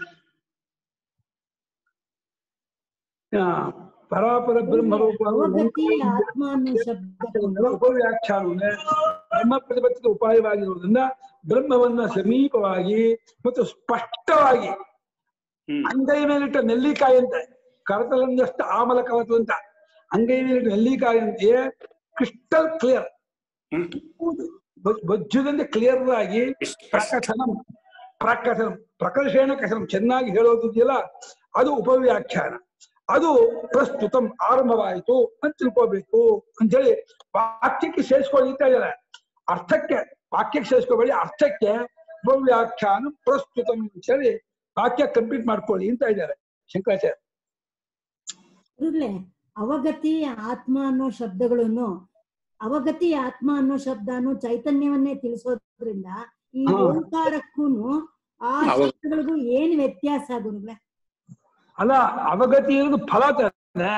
ಆ, ಪರಾಪರ ಬ್ರಹ್ಮರೂಪ ಅವಗತಿ ಆತ್ಮ ಅನ್ನೋ ಶಬ್ದ ಉಪವ್ಯಾಖ್ಯಾನವನ್ನೇ ಬ್ರಹ್ಮ ಪ್ರತಿಪತ್ತಿಗೆ ಉಪಾಯವಾಗಿರುವುದರಿಂದ ಬ್ರಹ್ಮವನ್ನ ಸಮೀಪವಾಗಿ ಮತ್ತು ಸ್ಪಷ್ಟವಾಗಿ ಹ್ಮ್ ಅಂಗೈ ಮೇಲಿಟ್ಟ ನೆಲ್ಲಿಕಾಯಂತೆ ಕರತಲಂದಷ್ಟು ಆಮಲ ಕವತಂತ ಅಂಗೈ ಮೇಲಿಟ್ಟ ನೆಲ್ಲಿಕಾಯಂತೆಯೇ ಕ್ರಿಸ್ಟಲ್ ಕ್ಲಿಯರ್ ಹ್ಮ್ ಬಜ್ಜುದಂತೆ ಕ್ಲಿಯರ್ ಆಗಿ ಪ್ರಕಥನಂ ಪ್ರಕಥನಂ ಪ್ರಕರ್ಷೇಣ ಕಥನಂ ಚೆನ್ನಾಗಿ ಹೇಳೋದಿದೆಯಲ್ಲ ಅದು ಉಪವ್ಯಾಖ್ಯಾನ ಅದು ಪ್ರಸ್ತುತಂ ಆರಂಭವಾಯಿತು ಅಂತ ತಿಳ್ಕೋಬೇಕು ಅಂತೇಳಿ ವಾಕ್ಯಕ್ಕೆ ಸೇರಿಸ್ಕೊಳ್ಳಿ ಅಂತ ಇದ್ದಾರೆ ಅರ್ಥಕ್ಕೆ ವಾಕ್ಯಕ್ಕೆ ಸೇರಿಸ್ಕೋಬೇಡಿ ಅರ್ಥಕ್ಕೆ ಉಪವ್ಯಾಖ್ಯಾನ ಪ್ರಸ್ತುತಂ ಅಂತೇಳಿ ವಾಕ್ಯ ಕಂಪ್ಲೀಟ್ ಮಾಡ್ಕೊಳ್ಳಿ ಅಂತ ಇದ್ದಾರೆ ಶಂಕರಾಚಾರ್ಯ ಗುರುಗಳೇ ಅವಗತಿ ಆತ್ಮ ಅನ್ನೋ ಶಬ್ದಗಳನ್ನು ಅವಗತಿ ಆತ್ಮ ಅನ್ನೋ ಶಬ್ದನು ಚೈತನ್ಯವನ್ನೇ ತಿಳಿಸೋದ್ರಿಂದ ಈ ಹಾ. ಓಂಕಾರಕ್ಕೂನು ಆ ಹೌದು. ಶಬ್ದಗಳಿಗೂ ಏನ್ ವ್ಯತ್ಯಾಸ ಗುರುಗಳೇ ಅಲ್ಲ ಅವಗತಿ ಇರೋದು ಫಲ ತಾನೆ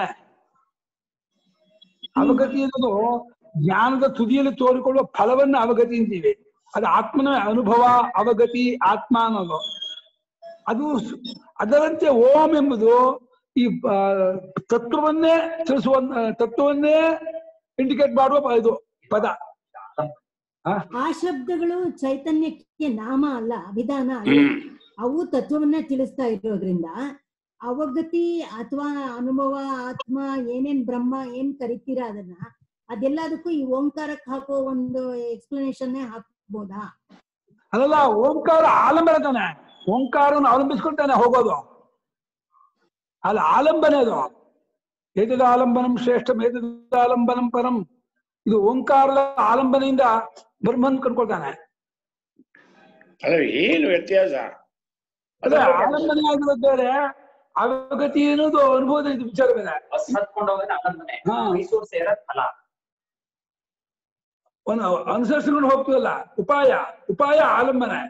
ಅವಗತಿ ಇರೋದು ಜ್ಞಾನದ ತುದಿಯಲ್ಲಿ ತೋರಿಕೊಳ್ಳುವ ಫಲವನ್ನ ಅವಗತಿ ಅಂತೀವಿ ಅದು ಆತ್ಮನ ಅನುಭವ ಅವಗತಿ ಆತ್ಮ ಅನ್ನೋದು ಅದು ಸ್- ಅದರಂತೆ ಓಂ ಎಂಬುದು ಈ ಆ, ತತ್ವವನ್ನೇ ತಿಳಿಸುವ ತತ್ವವನ್ನೇ ಇಂಡಿಕೇಟ್ ಮಾಡುವ ಪ- ಇದು ಪದ ಆ? ಆ ಶಬ್ದಗಳು ಚೈತನ್ಯಕ್ಕೆ ನಾಮ ಅಲ್ಲ ಅಭಿಧಾನ ಅಲ್ಲ ಹ್ಮ್ ಅವು ತತ್ವವನ್ನೇ ತಿಳಿಸ್ತಾ ಇರೋದ್ರಿಂದ ಅವಗತಿ ಅಥವಾ ಅನುಭವ ಆತ್ಮ ಏನೇನ್ ಬ್ರಹ್ಮ ಏನ್ ಕರಿತೀರಾ ಅದನ್ನ ಅದೆಲ್ಲದಕ್ಕೂ ಈ ಓಂಕಾರಕ್ಕೆ ಹಾಕೋ ಒಂದು ಎಕ್ಸ್ಪ್ಲನೇಷನ್ ಹಾಕ್ಬೋದಾ ಅಲ್ಲಲ್ಲ ಓಂಕಾರ ಆಲಂಬನ ತಾನೆ ಓಂಕಾರವನ್ನು ಅವಲಂಬಿಸ್ಕೊಂತಾನೆ ಹೋಗೋದು ಅಲ್ಲ ಆಲಂಬನೆ ಅದು ಏತದ ಆಲಂಬನಂ ಶ್ರೇಷ್ಠ ಏತದ ಆಲಂಬನಂ ಪರಂ ಇದು ಓಂಕಾರದ ಆಲಂಬನೆಯಿಂದ ಬ್ರಹ್ಮನ್ ಕಂಡ್ಕೊಳ್ತಾನೆ ಅಲ್ಲ ಏನು ವ್ಯತ್ಯಾಸ ಅದೇ ಆಲಂಬನೆ ಆಗಿರೋದು ಬೇರೆ ಅವಗತಿ ಅನ್ನೋದು ಅನುಭವದ ಇದು ವಿಚಾರ ಬೇರೆ ಬಸ್ ಹತ್ಕೊಂಡು ಹೋಗೋದು ಆನಂದನೆ ಹಾ. ಮೈಸೂರು ಸೇರೋದ್ ಫಲ ಒಂದು ಅನುಸರಿಸ್ಕೊಂಡು ಹೋಗ್ತೀವಲ್ಲ ಉಪಾಯ ಉಪಾಯ ಆಲಂಬನೆ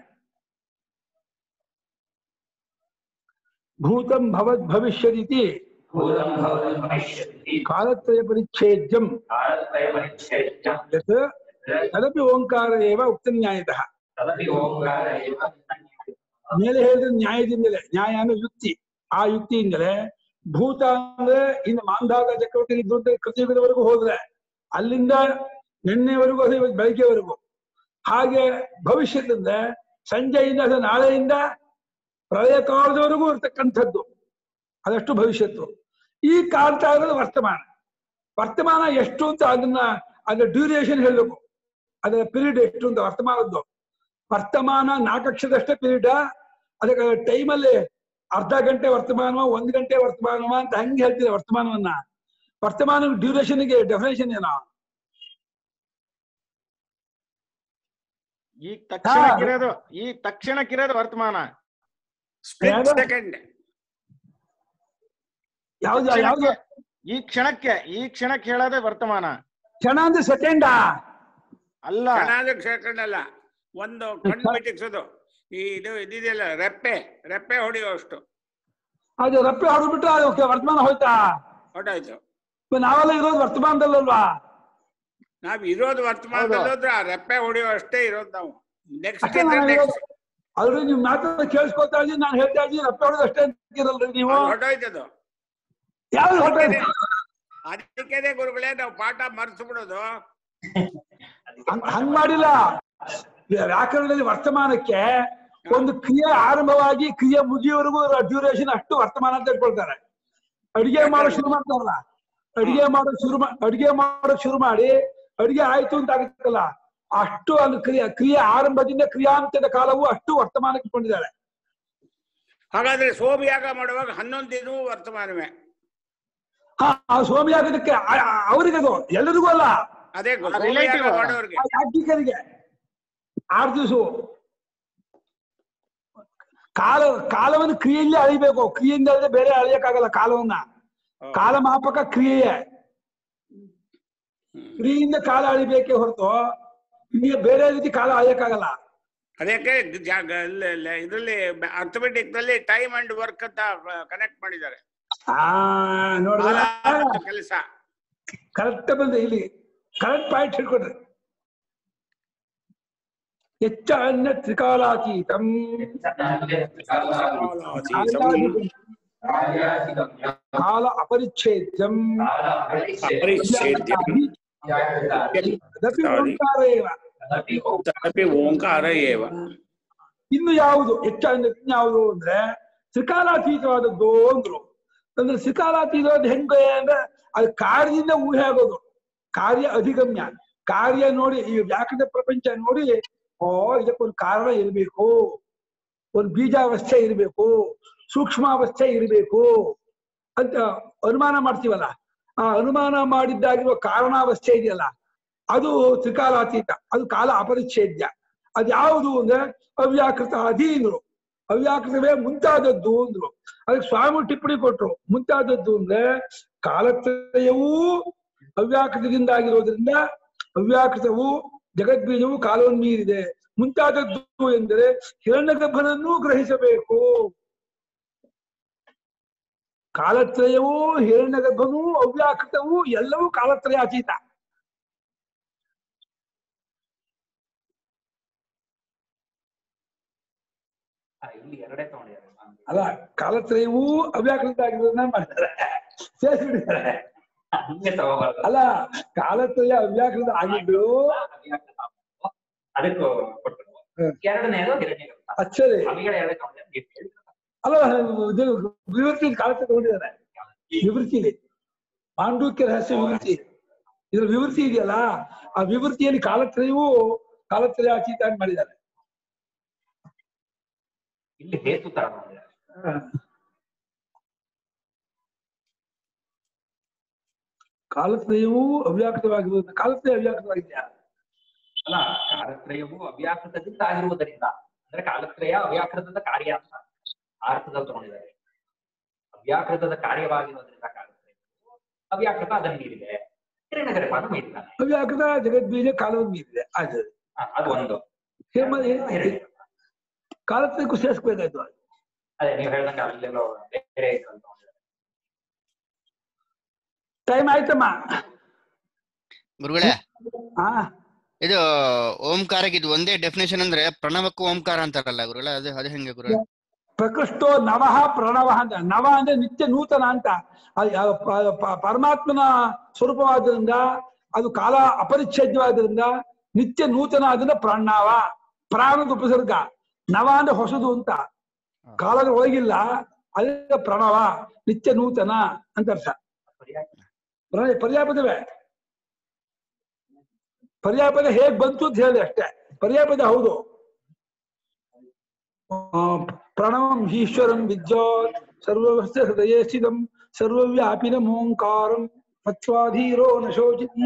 ಭೂತಂ ಭವದ್ ಭವಿಷ್ಯದಿತಿ ಭೂತಂ ಭವತಿ ಭವಿಷ್ಯತಿ ಕಾಲತ್ರಯ ಪರಿಚ್ಛೇದ್ಯಂ ಕಾಲತ್ರಯ ಪರಿಚ್ಛೇದ್ಯ ಯತ್ ತದಪಿ ಓಂಕಾರ ಏವ ಉಕ್ತ ನ್ಯಾಯತಃ ತದಪಿ ಓಂಕಾರ ಏವ ಮೇಲೆ ಹೇಳಿದ ನ್ಯಾಯದಿಂದಲೇ ನ್ಯಾಯ ಅಂದ್ರೆ ಯುಕ್ತಿ ಆ ಯುಕ್ತಿಯಿಂದಲೇ ಭೂತ ಅಂದ್ರೆ ಇನ್ನು ಮಾಂಧಾತ ಚಕ್ರವರ್ತಿ ಇದ್ದಂತೆ ಕೃತಿಯುಗದವರೆಗೂ ಹೋದ್ರೆ ಅಲ್ಲಿಂದ ನಿನ್ನೆವರೆಗೂ ಅದೇ ಇವತ್ತು ಬೆಳಗ್ಗೆವರೆಗೂ ಹಾಗೆ ಭವಿಷ್ಯದಿಂದ ಸಂಜೆಯಿಂದ ಅಥವಾ ನಾಳೆಯಿಂದ ಪ್ರಳಯ ಕಾಲದವರೆಗೂ ಇರ್ತಕ್ಕಂಥದ್ದು ಅದಷ್ಟು ಭವಿಷ್ಯತ್ತು ಈ ಕಾಲ್ತಾ ಇರೋದು ವರ್ತಮಾನ ವರ್ತಮಾನ ಎಷ್ಟು ಅಂತ ಅದನ್ನ ಅದರ ಡ್ಯೂರೇಷನ್ ಹೇಳಬೇಕು ಅದರ ಪೀರಿಯಡ್ ಎಷ್ಟು ಅಂತ ವರ್ತಮಾನದ್ದು ವರ್ತಮಾನ ನಾಲ್ಕಕ್ಷರದಷ್ಟೇ ಪೀರಿಯಡ್ ಅದಕ್ಕೆ ಟೈಮಲ್ಲಿ ಅರ್ಧ ಗಂಟೆ ವರ್ತಮಾನವ ಒಂದ್ ಗಂಟೆ ವರ್ತಮಾನವ ಅಂತ ಹಂಗೆ ಹೇಳ್ತೀವಿ ವರ್ತಮಾನವನ್ನ ವರ್ತಮಾನ ಡ್ಯೂರೇಷನ್ಗೆ ಡೆಫಿನೇಷನ್ ಏನೋ ಈಗ ತಕ್ಷಣಕ್ಕಿರೋದು ಈಗ ತಕ್ಷಣಕ್ಕಿರೋದು ವರ್ತಮಾನ ಸ್ಪ್ಲಿಟ್ ಯಾವ್ದು? ಸೆಕೆಂಡ್ ಯಾವ್ದು ಯಾವ್ದು ಕ್ಷಣಕ್ಕೆ- ಈ ಕ್ಷಣಕ್ಕೆ ಈ ಕ್ಷಣಕ್ಕೆ ಹೇಳೋದೇ ವರ್ತಮಾನ ಕ್ಷಣ ಅಂದ್ರೆ ಸೆಕೆಂಡಾ ಅಲ್ಲ ಕಣಾದ ಸೆಕೆಂಡ್ ಅಲ್ಲ ಒಂದು ಕಣ್ಣು ಬಿಟ್ಟಿಕ್ಸೋದು ಈ ಇದು ಇದಿದೆಯಲ್ಲ ರೆಪ್ಪೆ ರೆಪ್ಪೆ ಹೊಡೆಯುವಷ್ಟು ಅದು ರಪ್ಪೆ ಹೊಡೆದ್ಬಿಟ್ರೆ ಅದು ಕೆ- ವರ್ತಮಾನ ಹೋಯ್ತಾ ಹೊಟ್ಟಾಯ್ತು ಇವಾಗ ನಾವೆಲ್ಲ ಇರೋದು ವರ್ತಮಾನದಲ್ಲಲ್ವಾ ನಾವ್ ಇರೋದು ವರ್ತಮಾನದಲ್ಲಿ ಹೋದ್ರೆ ಆ ರೆಪ್ಪೆ ಹೊಡೆಯುವಷ್ಟೇ ಇರೋದು ನಾವು ನೆಕ್ಸ್ಟ್ ಅಷ್ಟೇ ನಾನು ನೆಕ್ಸ್ಟ್ ಹೇಳೋದು. ಅಲ್ರಿ ನಿಮ್ ಮಾತನ್ನ ಕೇಳಿಸ್ಕೊತಾ ಇದ್ದೀನಿ ನಾನು ಹೇಳ್ತಾ ಇದ್ದೀನಿ ರಪ್ಪೆ ಹೊಡೆದು ಅಷ್ಟೇ ಅಂತೀರಲ್ರಿ ನೀವು ಹೊಟ್ಟೋಯ್ತದು ಯಾವ್ದು ಹೊಟ್ಟೆ ಅದಕ್ಕೆ ಗುರುಗಳೇ ನಾವು ಪಾಠ ಮರ್ತು ಬಿಡೋದು ಹಂಗ್ ಹಂಗ್ ಮಾಡಿಲ್ಲ ವ್ಯಾಕರಣದಲ್ಲಿ ವರ್ತಮಾನಕ್ಕೆ ಒಂದು ಕ್ರಿಯೆ ಆರಂಭವಾಗಿ ಕ್ರಿಯೆ ಮುಗಿಯುವವರೆಗೂ ಡ್ಯೂರೇಷನ್ ಅಷ್ಟು ವರ್ತಮಾನ ಅಂತ ಇಟ್ಕೊಳ್ತಾರೆ ಅಡಿಗೆ ಮಾಡೋ ಶುರು ಮಾಡ್ತಾರಲ್ಲ ಅಡಿಗೆ ಮಾಡೋ ಶುರು ಮಾ- ಅಡಿಗೆ ಮಾಡೋಕ್ ಶುರು ಮಾಡಿ ಅಡಿಗೆ ಆಯ್ತು ಅಂತ ಆಗುತ್ತಲ್ಲ ಅಷ್ಟು ಅಲ್ಲಿ ಕ್ರಿಯೆ ಕ್ರಿಯೆ ಆರಂಭದಿಂದ ಕ್ರಿಯಾಂತ್ಯದ ಕಾಲವು ಅಷ್ಟು ವರ್ತಮಾನಕ್ಕೆ ಇಟ್ಕೊಂಡಿದ್ದಾರೆ ಹಾಗಾದ್ರೆ ಸೋಮಯಾಗ ಮಾಡುವಾಗ ಹನ್ನೊಂದು ದಿನವೂ ವರ್ತಮಾನವೇ ಹಾ ಆ ಸ್ವಾಮಿಯಾಗೋದಕ್ಕೆ ಅವರಿಗದು ಎಲ್ಲರಿಗೂ ಅಲ್ಲ ಅದೇ ಗೊ- ಅದು ಸೋಮಯಾಗ relative. ಮಾಡೋರ್ಗೆ ಆ ಯಾಜ್ಞಿಕರಿಗೆ ಆರು ದಿವಸವು ಕಾಲ ಕಾಲವನ್ನು ಕ್ರಿಯೆಯಲ್ಲಿ ಅಳಿಬೇಕು ಕ್ರಿಯೆಯಿಂದ ಅಲ್ಲದೆ ಬೇರೆ ಅಳಿಯಕ್ಕಾಗಲ್ಲ ಕಾಲವನ್ನ ಕಾಲಮಾಪಕ ಕ್ರಿಯೆಯೇ ಹ್ಮ್. ಫ್ರೀಯಿಂದ ಕಾಲ ಅಳಿಬೇಕೇ ಹೊರತು ನಿಮಗೆ ಬೇರೆ ರೀತಿ ಕಾಲ ಅಳಿಯಕ್ಕಾಗಲ್ಲ ಅದಕ್ಕೆ ಇದರಲ್ಲಿ ಅರ್ಥಮೆಟಿಕ್ ನಲ್ಲಿ ಟೈಮ್ ಅಂಡ್ ವರ್ಕ್ ಅಂತ ಕನೆಕ್ಟ್ ಮಾಡಿದ್ದಾರೆ ಆ ನೋಡಿದ್ರ ಕೆಲಸ ಕರೆಕ್ಟ್ ಬಂದೆ ಇಲ್ಲಿ ಕರೆಕ್ಟ್ ಪಾಯಿಂಟ್ ಹಿಡ್ಕೊಡ್ರಿ ಹೆಚ್ಚ ಅನ್ಯ ತ್ರಿಕಾಲಾತೀತಂ ಕಾಲ ಅಪರಿಚ್ಛೇದ್ಯಂ ಅಪರಿಚ್ಛೇದ್ಯಂ ಅದಪಿ ಓಂಕಾರ ಏವ. ತದಪಿ ಓಂಕಾರ ಏವ ಇನ್ನು ಯಾವುದು ಹೆಚ್ಚ ಅನ್ಯ ಯಾವುದು ಅಂದ್ರೆ ತ್ರಿಕಾಲಾತೀತವಾದದ್ದು ಅಂದ್ರು ಅಂದ್ರೆ ತ್ರಿಕಾಲಾತೀತವಾದ ಹೆಂಗೆ ಅಂದ್ರೆ ಅದು ಕಾರ್ಯದಿಂದ ಊಹೆ ಆಗೋದು ಕಾರ್ಯ ಅಧಿಗಮ್ಯ ಕಾರ್ಯ ನೋಡಿ ಈ ವ್ಯಾಕರಣ ಪ್ರಪಂಚ ನೋಡಿ ಓ ಇದಕ್ಕೊಂದು ಕಾರಣ ಇರಬೇಕು ಒಂದು ಬೀಜಾವಸ್ಥೆ ಇರಬೇಕು ಸೂಕ್ಷ್ಮಾವಸ್ಥೆ ಇರಬೇಕು ಅಂತ ಅನುಮಾನ ಮಾಡ್ತೀವಲ್ಲ ಆ ಅನುಮಾನ ಮಾಡಿದ್ದಾಗಿರುವ ಕಾರಣಾವಸ್ಥೆ ಇದೆಯಲ್ಲ ಅದು ತ್ರಿಕಾಲಾತೀತ ಅದು ಕಾಲ ಅಪರಿಚ್ಛೇದ್ಯ ಅದು ಯಾವುದು ಅಂದ್ರೆ ಅವ್ಯಾಕೃತ ಅಧೀನರು ಅವ್ಯಾಕೃತವೇ ಮುಂತಾದದ್ದು ಅಂದ್ರು ಅದಕ್ಕೆ ಸ್ವಾಮಿ ಟಿಪ್ಪಣಿ ಕೊಟ್ರು ಮುಂತಾದದ್ದು ಅಂದ್ರೆ ಕಾಲತ್ರಯವೂ ಅವ್ಯಾಕೃತದಿಂದ ಆಗಿರೋದ್ರಿಂದ ಅವ್ಯಾಕೃತವು ಜಗದ್ಬೀಜವು ಕಾಲವನ್ನು ಮೀರಿದೆ ಮುಂತಾದದ್ದು ಎಂದರೆ ಹಿರಣ್ಯಗರ್ಭನನ್ನೂ ಗ್ರಹಿಸಬೇಕು ಕಾಲತ್ರಯವೂ ಹಿರಣ್ಯಗರ್ಭನೂ ಅವ್ಯಾಕೃತವೂ ಎಲ್ಲವೂ ಕಾಲತ್ರಯ ಅತೀತ ಆ, ಇಲ್ಲಿ ಎರಡೇ ತಗೊಂಡಿದ್ದಾರೆ ಅಲ್ಲ ಕಾಲತ್ರಯವೂ ಅವ್ಯಾಕೃತ ಆಗಿರೋದನ್ನ ಮಾಡ್ತಾರೆ ಸೇರಿಸ್ಬಿಟ್ಟಿದ್ದಾರೆ ಹಂಗೆ ತಗೋಬಾರ್ದು ಅಲ್ಲ ಕಾಲತ್ರಯ ಅವ್ಯಾಕೃತ ಆಗಿದ್ದು ಅದಕ್ಕೂ ಕೊಟ್ರು ಹ್ಮ್. ಎರಡನೇದು ಹಿರಣ್ಯ ಅಚ್ಚರಿ ಅವಿಗಳ ಎರಡೇ ತಗೊಂಡಿದ್ದಾರೆ ನೀವು ಹೇಳಿದ್ರು. ಅಲ್ಲ ಇದು ವಿವೃತ್ತಿ ಕಾಲತ್ರ ತಗೊಂಡಿದ್ದಾರೆ ವಿವೃತ್ತಿಲಿ ಮಾಂಡೂಕ್ಯ ರಹಸ್ಯ ವಿವೃತ್ತಿ ಇದ್ರ ವಿವೃತ್ತಿ ಇದೆಯಲ್ಲ ಆ ವಿವೃತ್ತಿಯಲ್ಲಿ ಕಾಲತ್ರಯವೂ ಕಾಲತ್ರಯ ಅತೀತ ಅಂತ ಮಾಡಿದ್ದಾರೆ ಇಲ್ಲಿ ಹೇತು ತರ ಮಾಡಿದ್ದಾರೆ ಕಾಲತ್ರಯವೂ ಅವ್ಯಾಕೃತವಾಗಿರೋದು ಕಾಲತ್ರಯ ಅವ್ಯಾಕೃತವಾಗಿದೆಯಾ ಅಲ್ಲ ಕಾಲತ್ರಯವು ಅವ್ಯಾಕೃತದಿಂದ ಆಗಿರುವುದರಿಂದ ಅಂದ್ರೆ ಕಾಲತ್ರಯ ಅವ್ಯಾಕೃತದ ಕಾರ್ಯ ಅಂತ ಆ ಅರ್ಥದಲ್ಲಿ ತಗೊಂಡಿದ್ದಾರೆ ಅವ್ಯಾಕೃತದ ಕಾರ್ಯವಾಗಿರೋದ್ರಿಂದ ಕಾಲತ್ರಯವು ಅವ್ಯಾಕೃತ ಅದನ್ನ ಮೀರಿದೆ ಹಿರಣ್ಯಗರ ಪಾದ ಮೀರಿದ್ದಾನೆ ಅವ್ಯಾಕೃತ ಜಗದ್ಬೀಜ ಕಾಲವನ್ನು ಮೀರಿದೆ ಆಯ್ತು ಆ, ಅದು ಒಂದು ಹೇಮ ಕಾಲತ್ರಕ್ಕೂ ಸೇರಿಸ್ಬೇಕಾಯ್ತು ಅದೇ ನೀವು ಹೇಳ್ದಂಗೆ ಅಲ್ಲೆಲ್ಲೋ ಬೇರೆ ಇದ್ರಲ್ಲಿ ತಗೊಂಡಿದ್ದಾರೆ ಟೈಮ್ ಆಯ್ತಮ್ಮ ಗುರುಗಳೇ ಹಾ ಇದು ಓಂಕಾರಕ್ಕೆ ಇದು ಒಂದೇ ಡೆಫಿನೇಷನ್ ಅಂದ್ರೆ ಪ್ರಣವಕ್ಕೂ ಓಂಕಾರ ಅಂತಾರಲ್ಲ ಗುರುಗಳೇ ಅದು ಅದು ಹೆಂಗೆ ಗುರುಗಳೇ ಪ್ರಕೃಷ್ಟೋ ನವಃ ಪ್ರಣವ ಅಂತ ನವ ಅಂದ್ರೆ ನಿತ್ಯ ನೂತನ ಅಂತ ಅದು ಯಾವ ಪ- ಪ- ಪರಮಾತ್ಮನ ಸ್ವರೂಪವಾದ್ರಿಂದ ಅದು ಕಾಲ ಅಪರಿಚ್ಛೇದ್ಯವಾದ್ರಿಂದ ನಿತ್ಯ ನೂತನ ಆದ್ರಿಂದ ಪ್ರಣವ ಪ್ರಾಣದ ಉಪಸರ್ಗ ನವ ಅಂದ್ರೆ ಹೊಸದು ಅಂತ ಕಾಲದ ಒಳಗಿಲ್ಲ ಅದರಿಂದ ಪ್ರಣವ ನಿತ್ಯ ನೂತನ ಅಂತ ಅರ್ಥ ಪ್ರ- ಪರ್ಯಾಪದವೇ ಪರ್ಯಾಪದ ಹೇಗ್ ಬಂತು ಅಂತ ಹೇಳಿದೆ ಅಷ್ಟೇ ಪರ್ಯಾಪದ ಹೌದು ಆ, ಪ್ರಣವಂ ಈಶ್ವರಂ ವಿದ್ಯಾತ್ ಸರ್ವವಸ್ತು ಹೃದಯೇ ಸ್ಥಿತಂ ಸರ್ವವ್ಯಾಪಿನಂ ಓಂಕಾರಂ ಮತ್ವಾಧೀರೋ ನ ಶೋಚಿತಿ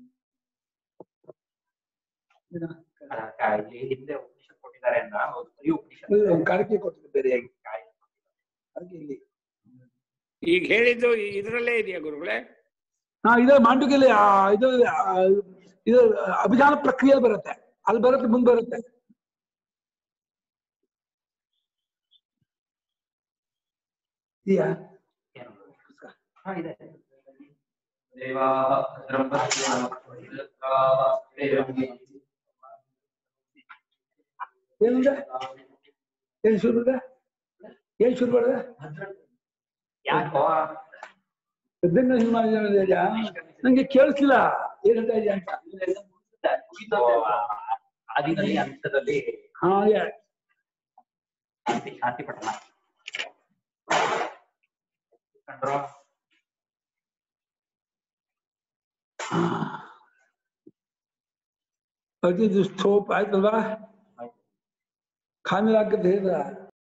ಅದಕ್ಕೆ ಇಲ್ಲಿ ಹಿಂದೆ ಉಪನಿಷತ್ ಕೊಟ್ಟಿದ್ದಾರೆ ಅಂದ ಹೌದು, ಈ ಉಪನಿಷತ್ ಕಾಣಿಕೆ ಕೊಟ್ಟಿದ್ದು ಬೇರೆಯಾಗಿ ಹಾಗೆ ಇಲ್ಲಿ ಈಗ ಹೇಳಿದ್ದು ಇದರಲ್ಲೇ ಇದೆಯಾ ಗುರುಗಳೇ ಹಾ ಇದು ಮಾಂಡುಕ್ಯಲ್ಲಿ ಆ, ಇದು ಆ, ಇದು ಅಭಿಧಾನ ಪ್ರಕ್ರಿಯೆಯಲ್ಲಿ ಬರುತ್ತೆ ಅಲ್ಲಿ ಬರುತ್ತೆ ಮುಂದೆ ಬರುತ್ತೆ ಇದೆಯಾ ಏನು? ಹಾ, ಇದೆ ದೇವಾಃ ಭದ್ರಂ ಪಶ್ಯೇಮ ವೈರತ್ರಾಃ ದೇವಂ ಏನಿದೆ ಏನ್ ಶುರು ಮಾಡಿದೆ ಏನ್ ಶುರು ಮಾಡಿದೆ ಯಾಕೋ ಬೆನ್ನ ಶುರು ಮಾಡಿದ್ಯಾ ನಂಗೆ ಕೇಳಿಸ್ಲಿಲ್ಲ ಏನ್ ಹೇಳ್ತಾ ಇದೆಯಾ ಅಂತ ಇದು ಆದಿನಲ್ಲಿ ಹಂತದಲ್ಲಿ ಹಾಗೆ ಶಾಂತಿ ಶಾಂತಿ ಪಠಣ ಕಂಡ್ರೋ ಅತಿ ದುಸ್ಥೋಪ್ ಆಯ್ತಲ್ವಾ ಖಾಮಿಲಾಗತ್ತೆ ಹೇಳಿದ್ರ